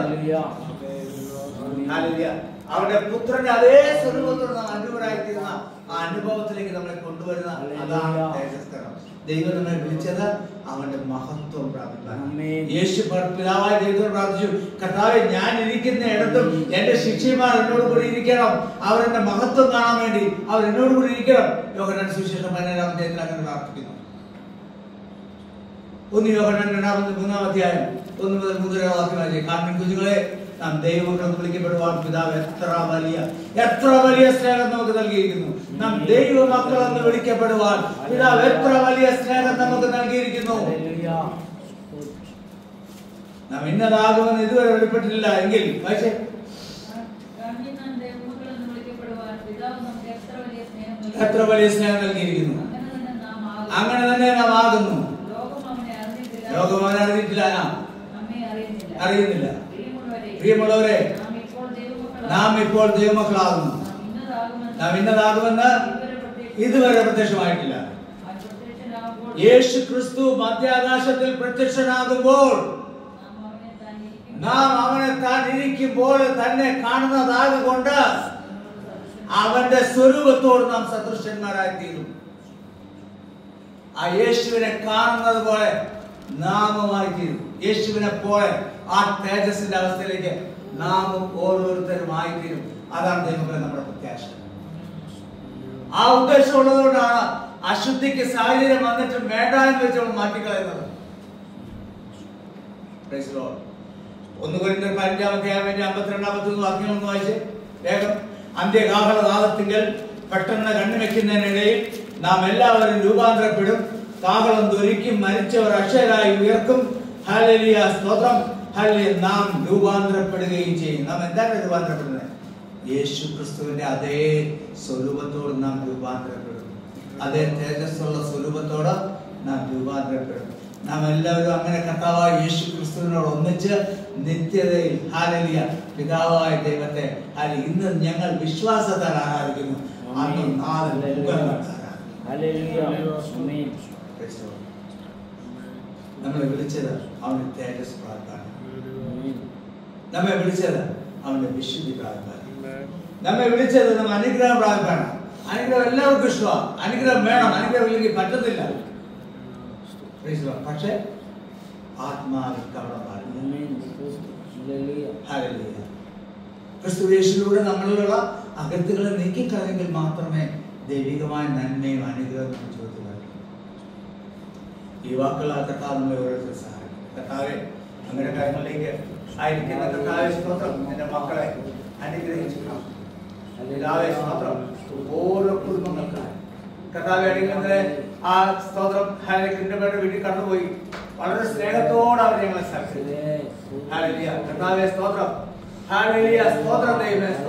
ഹല്ലേലൂയ. അവന്റെ പുത്രന്റെ അതേ സ്വരൂപത്തോട് നാം അനുഭവരായിത്തീരുന്ന ആ അനുഭവത്തിലേക്ക് നമ്മളെ കൊണ്ടുവരുന്ന അതാണ് തേജസ്കരം ദൈവം നമ്മെ വിളിച്ചത് അവന്റെ മഹത്വം പ്രാപിക്കാൻ ആമേൻ. യേശു പ- പിതാവായ ദൈവത്തോട് പ്രാർത്ഥിച്ചു കർത്താവെ ഞാൻ ഇരിക്കുന്ന ഇടത്തും എന്റെ ശിഷ്യന്മാർ എന്നോട് കൂടി ഇരിക്കണം അവർ എന്റെ മഹത്വം കാണാൻ വേണ്ടി അവർ എന്നോട് കൂടി ഇരിക്കണം യോഹനാൻ സുവിശേഷം പതിനേഴാം അധ്യായത്തിൽ അങ്ങനെ പ്രാർത്ഥിക്കുന്നു ഒന്ന് യോഹനാൻ രണ്ടാമത്തെ മൂന്നാം അധ്യായം ഒന്ന് മുതൽ മൂന്നര വാക്യമായി കാരണം കുഞ്ഞുങ്ങളെ നാം ദൈവം വിളിക്കപ്പെടുവാൻ പിതാവ് എത്ര വലിയ എത്ര വലിയ സ്നേഹം നമുക്ക് നൽകിയിരിക്കുന്നു നാം ദൈവ മക്കൾ എന്ന് വിളിക്കപ്പെടുവാൻ പിതാവ് എത്ര വലിയ സ്നേഹം നമുക്ക് നൽകിയിരിക്കുന്നു നാം ഇന്നതാകുമെന്ന് ഇതുവരെ വെളിപ്പെട്ടില്ല എങ്കിൽ പക്ഷേ ഗാന്ധി നാം ദൈവമക്കളെന്ന് വിളിക്കപ്പെടുവാൻ പിതാവ് നമുക്ക് എത്ര വലിയ സ്നേഹം നൽകി. എത്ര വലിയ സ്നേഹം നൽകിയിരിക്കുന്നു അങ്ങനെ തന്നെ നാം ആകുന്നു. അങ്ങനെ തന്നെ നാം ആകുന്നു ലോകം അവനെ അറിഞ്ഞിട്ടില്ല. ലോകം അവനെ അറിഞ്ഞിട്ടില്ല ആ, നമ്മെ അറിയുന്നില്ല. അറിയുന്നില്ല പ്രിയമുള്ളവരെ, പ്രിയമുള്ളവരെ നാം ഇപ്പോൾ ദൈവമക്കളാണ്. നാം ഇപ്പോൾ ദൈവമക്കളാകുന്നു നാം ഇന്നതാകുമെന്ന് നാം ഇന്നതാകുമെന്ന് ഇതുവരെ പ്രത്യക്ഷ- ഇതുവരെ പ്രത്യക്ഷമായിട്ടില്ല ആ പ്രത്യക്ഷനാകുമ്പോൾ യേശു ക്രിസ്തു മധ്യാകാശത്തിൽ പ്രത്യക്ഷനാകുമ്പോൾ നാം അവനെ താൻ ഇരിക്കും. നാം അവനെ താൻ ഇരിക്കുമ്പോൾ തന്നെ കാണുന്നതാകൊണ്ട് അവന്റെ സ്വരൂപത്തോട് നാം സദൃശന്മാരായി തീരും ആ യേശുവിനെ കാണുന്നത് പോലെ നാമമായി തീരും യേശുവിനെ പോലെ ആ തേജസ്സിന്റെ അവസ്ഥയിലേക്ക് നാമും ഓരോരുത്തരും ആയിത്തീരും അതാണ് ദൈവങ്ങളെ നമ്മുടെ പ്രത്യാശ ആ ഉദ്ദേശം ഉള്ളതുകൊണ്ടാണ് അശുദ്ധിക്ക് സാഹചര്യം വന്നിട്ട് വേണ്ട എന്ന് വെച്ച് നമ്മൾ മാറ്റിക്കളയുന്നത് Praise the Lord. ഒന്ന് കുരിന്തർ പതിനഞ്ചാം അധ്യായം അമ്പത്തിരണ്ടാമത്തെ വാക്യം ഒന്ന് വായിച്ച് വേഗം അന്ത്യകാഹളനാദത്തിങ്കൽ പെട്ടെന്ന് കണ്ണുവെക്കുന്നതിനിടയിൽ നാം എല്ലാവരും രൂപാന്തരപ്പെടും കാഹളം ധരിക്കും മരിച്ചവർ അക്ഷയരായി ഉയർക്കും ഹല്ലേലൂയ സ്തോത്രം ഹല്ലേലൂയ നാം രൂപാന്തരപ്പെടുകയും ചെയ്യും നാം എന്താണ് രൂപാന്തരപ്പെടുന്നത് യേശു ക്രിസ്തുവിന്റെ അതേ സ്വരൂപത്തോട് നാം രൂപാന്തരപ്പെടും അതേ തേജസ്സുള്ള സ്വരൂപത്തോട് നാം രൂപാന്തരപ്പെടും നാം എല്ലാവരും അങ്ങനെ കർത്താവായ യേശു ക്രിസ്തുവിനോട് ഒന്നിച്ച് നിത്യതയിൽ ഹാലലിയ പിതാവായ ദൈവത്തെ ഹാലി ഇന്ന് ഞങ്ങൾ വിശ്വാസത്താൽ ആരാധിക്കുന്നു അന്ന് നാളെ മുഖം കണ്ട് ആരാധിക്കും. ഹല്ലേലൂയ ആമേൻ Praise the Lord. നമ്മളെ വിളിച്ചത് അവന് തേജസ് പ്രാർത്ഥന ആമേൻ നമ്മെ വിളിച്ചത് അവന്റെ വിശുദ്ധി പ്രാർത്ഥന നമ്മെ വിളിച്ചത് നമ്മൾ അനുഗ്രഹം പ്രാപിപ്പാണ് അനുഗ്രഹം എല്ലാവർക്കും ഇഷ്ടമാണ് അനുഗ്രഹം വേണം അനുഗ്രഹം ഇല്ലെങ്കിൽ പറ്റത്തില്ല Praise the Lord. പക്ഷേ ആത്മാവിൽ കവടം പാടില്ല ആമേൻ ഹല്ലേലൂയ Hallelujah. ക്രിസ്തുവേശിലൂടെ നമ്മളിലുള്ള അകത്തുകളെ നീക്കിക്കളയെങ്കിൽ മാത്രമേ ദൈവികമായ നന്മയും അനുഗ്രഹവും നമ്മുടെ ജീവിതത്തിൽ വരൂ. ഈ വാക്കുകൾ ആ കർത്താവ് നമ്മളെ ഓരോരുത്തർ സഹായിക്കും കർത്താവെ അങ്ങനെ കാര്യങ്ങളിലേക്ക് ആയിരിക്കുന്ന കർത്താവെ സ്തോത്രം എന്റെ മക്കളെ അനുഗ്രഹിച്ചു പിതാവേ സ്തോത്രം ഓരോ കുടുംബങ്ങൾക്കായി കർത്താവെ അടിക്കുന്നതിന് ആ സ്തോത്രം ഹാലിക്കിന്റെ വീട്ടിൽ കടന്നുപോയി വളരെ സ്നേഹത്തോടെ അവർ ഞങ്ങളെ സഹായിച്ചു ഹാലലിയ കർത്താവെ സ്തോത്രം ഹാലലിയ സ്തോത്രം ദൈവമേ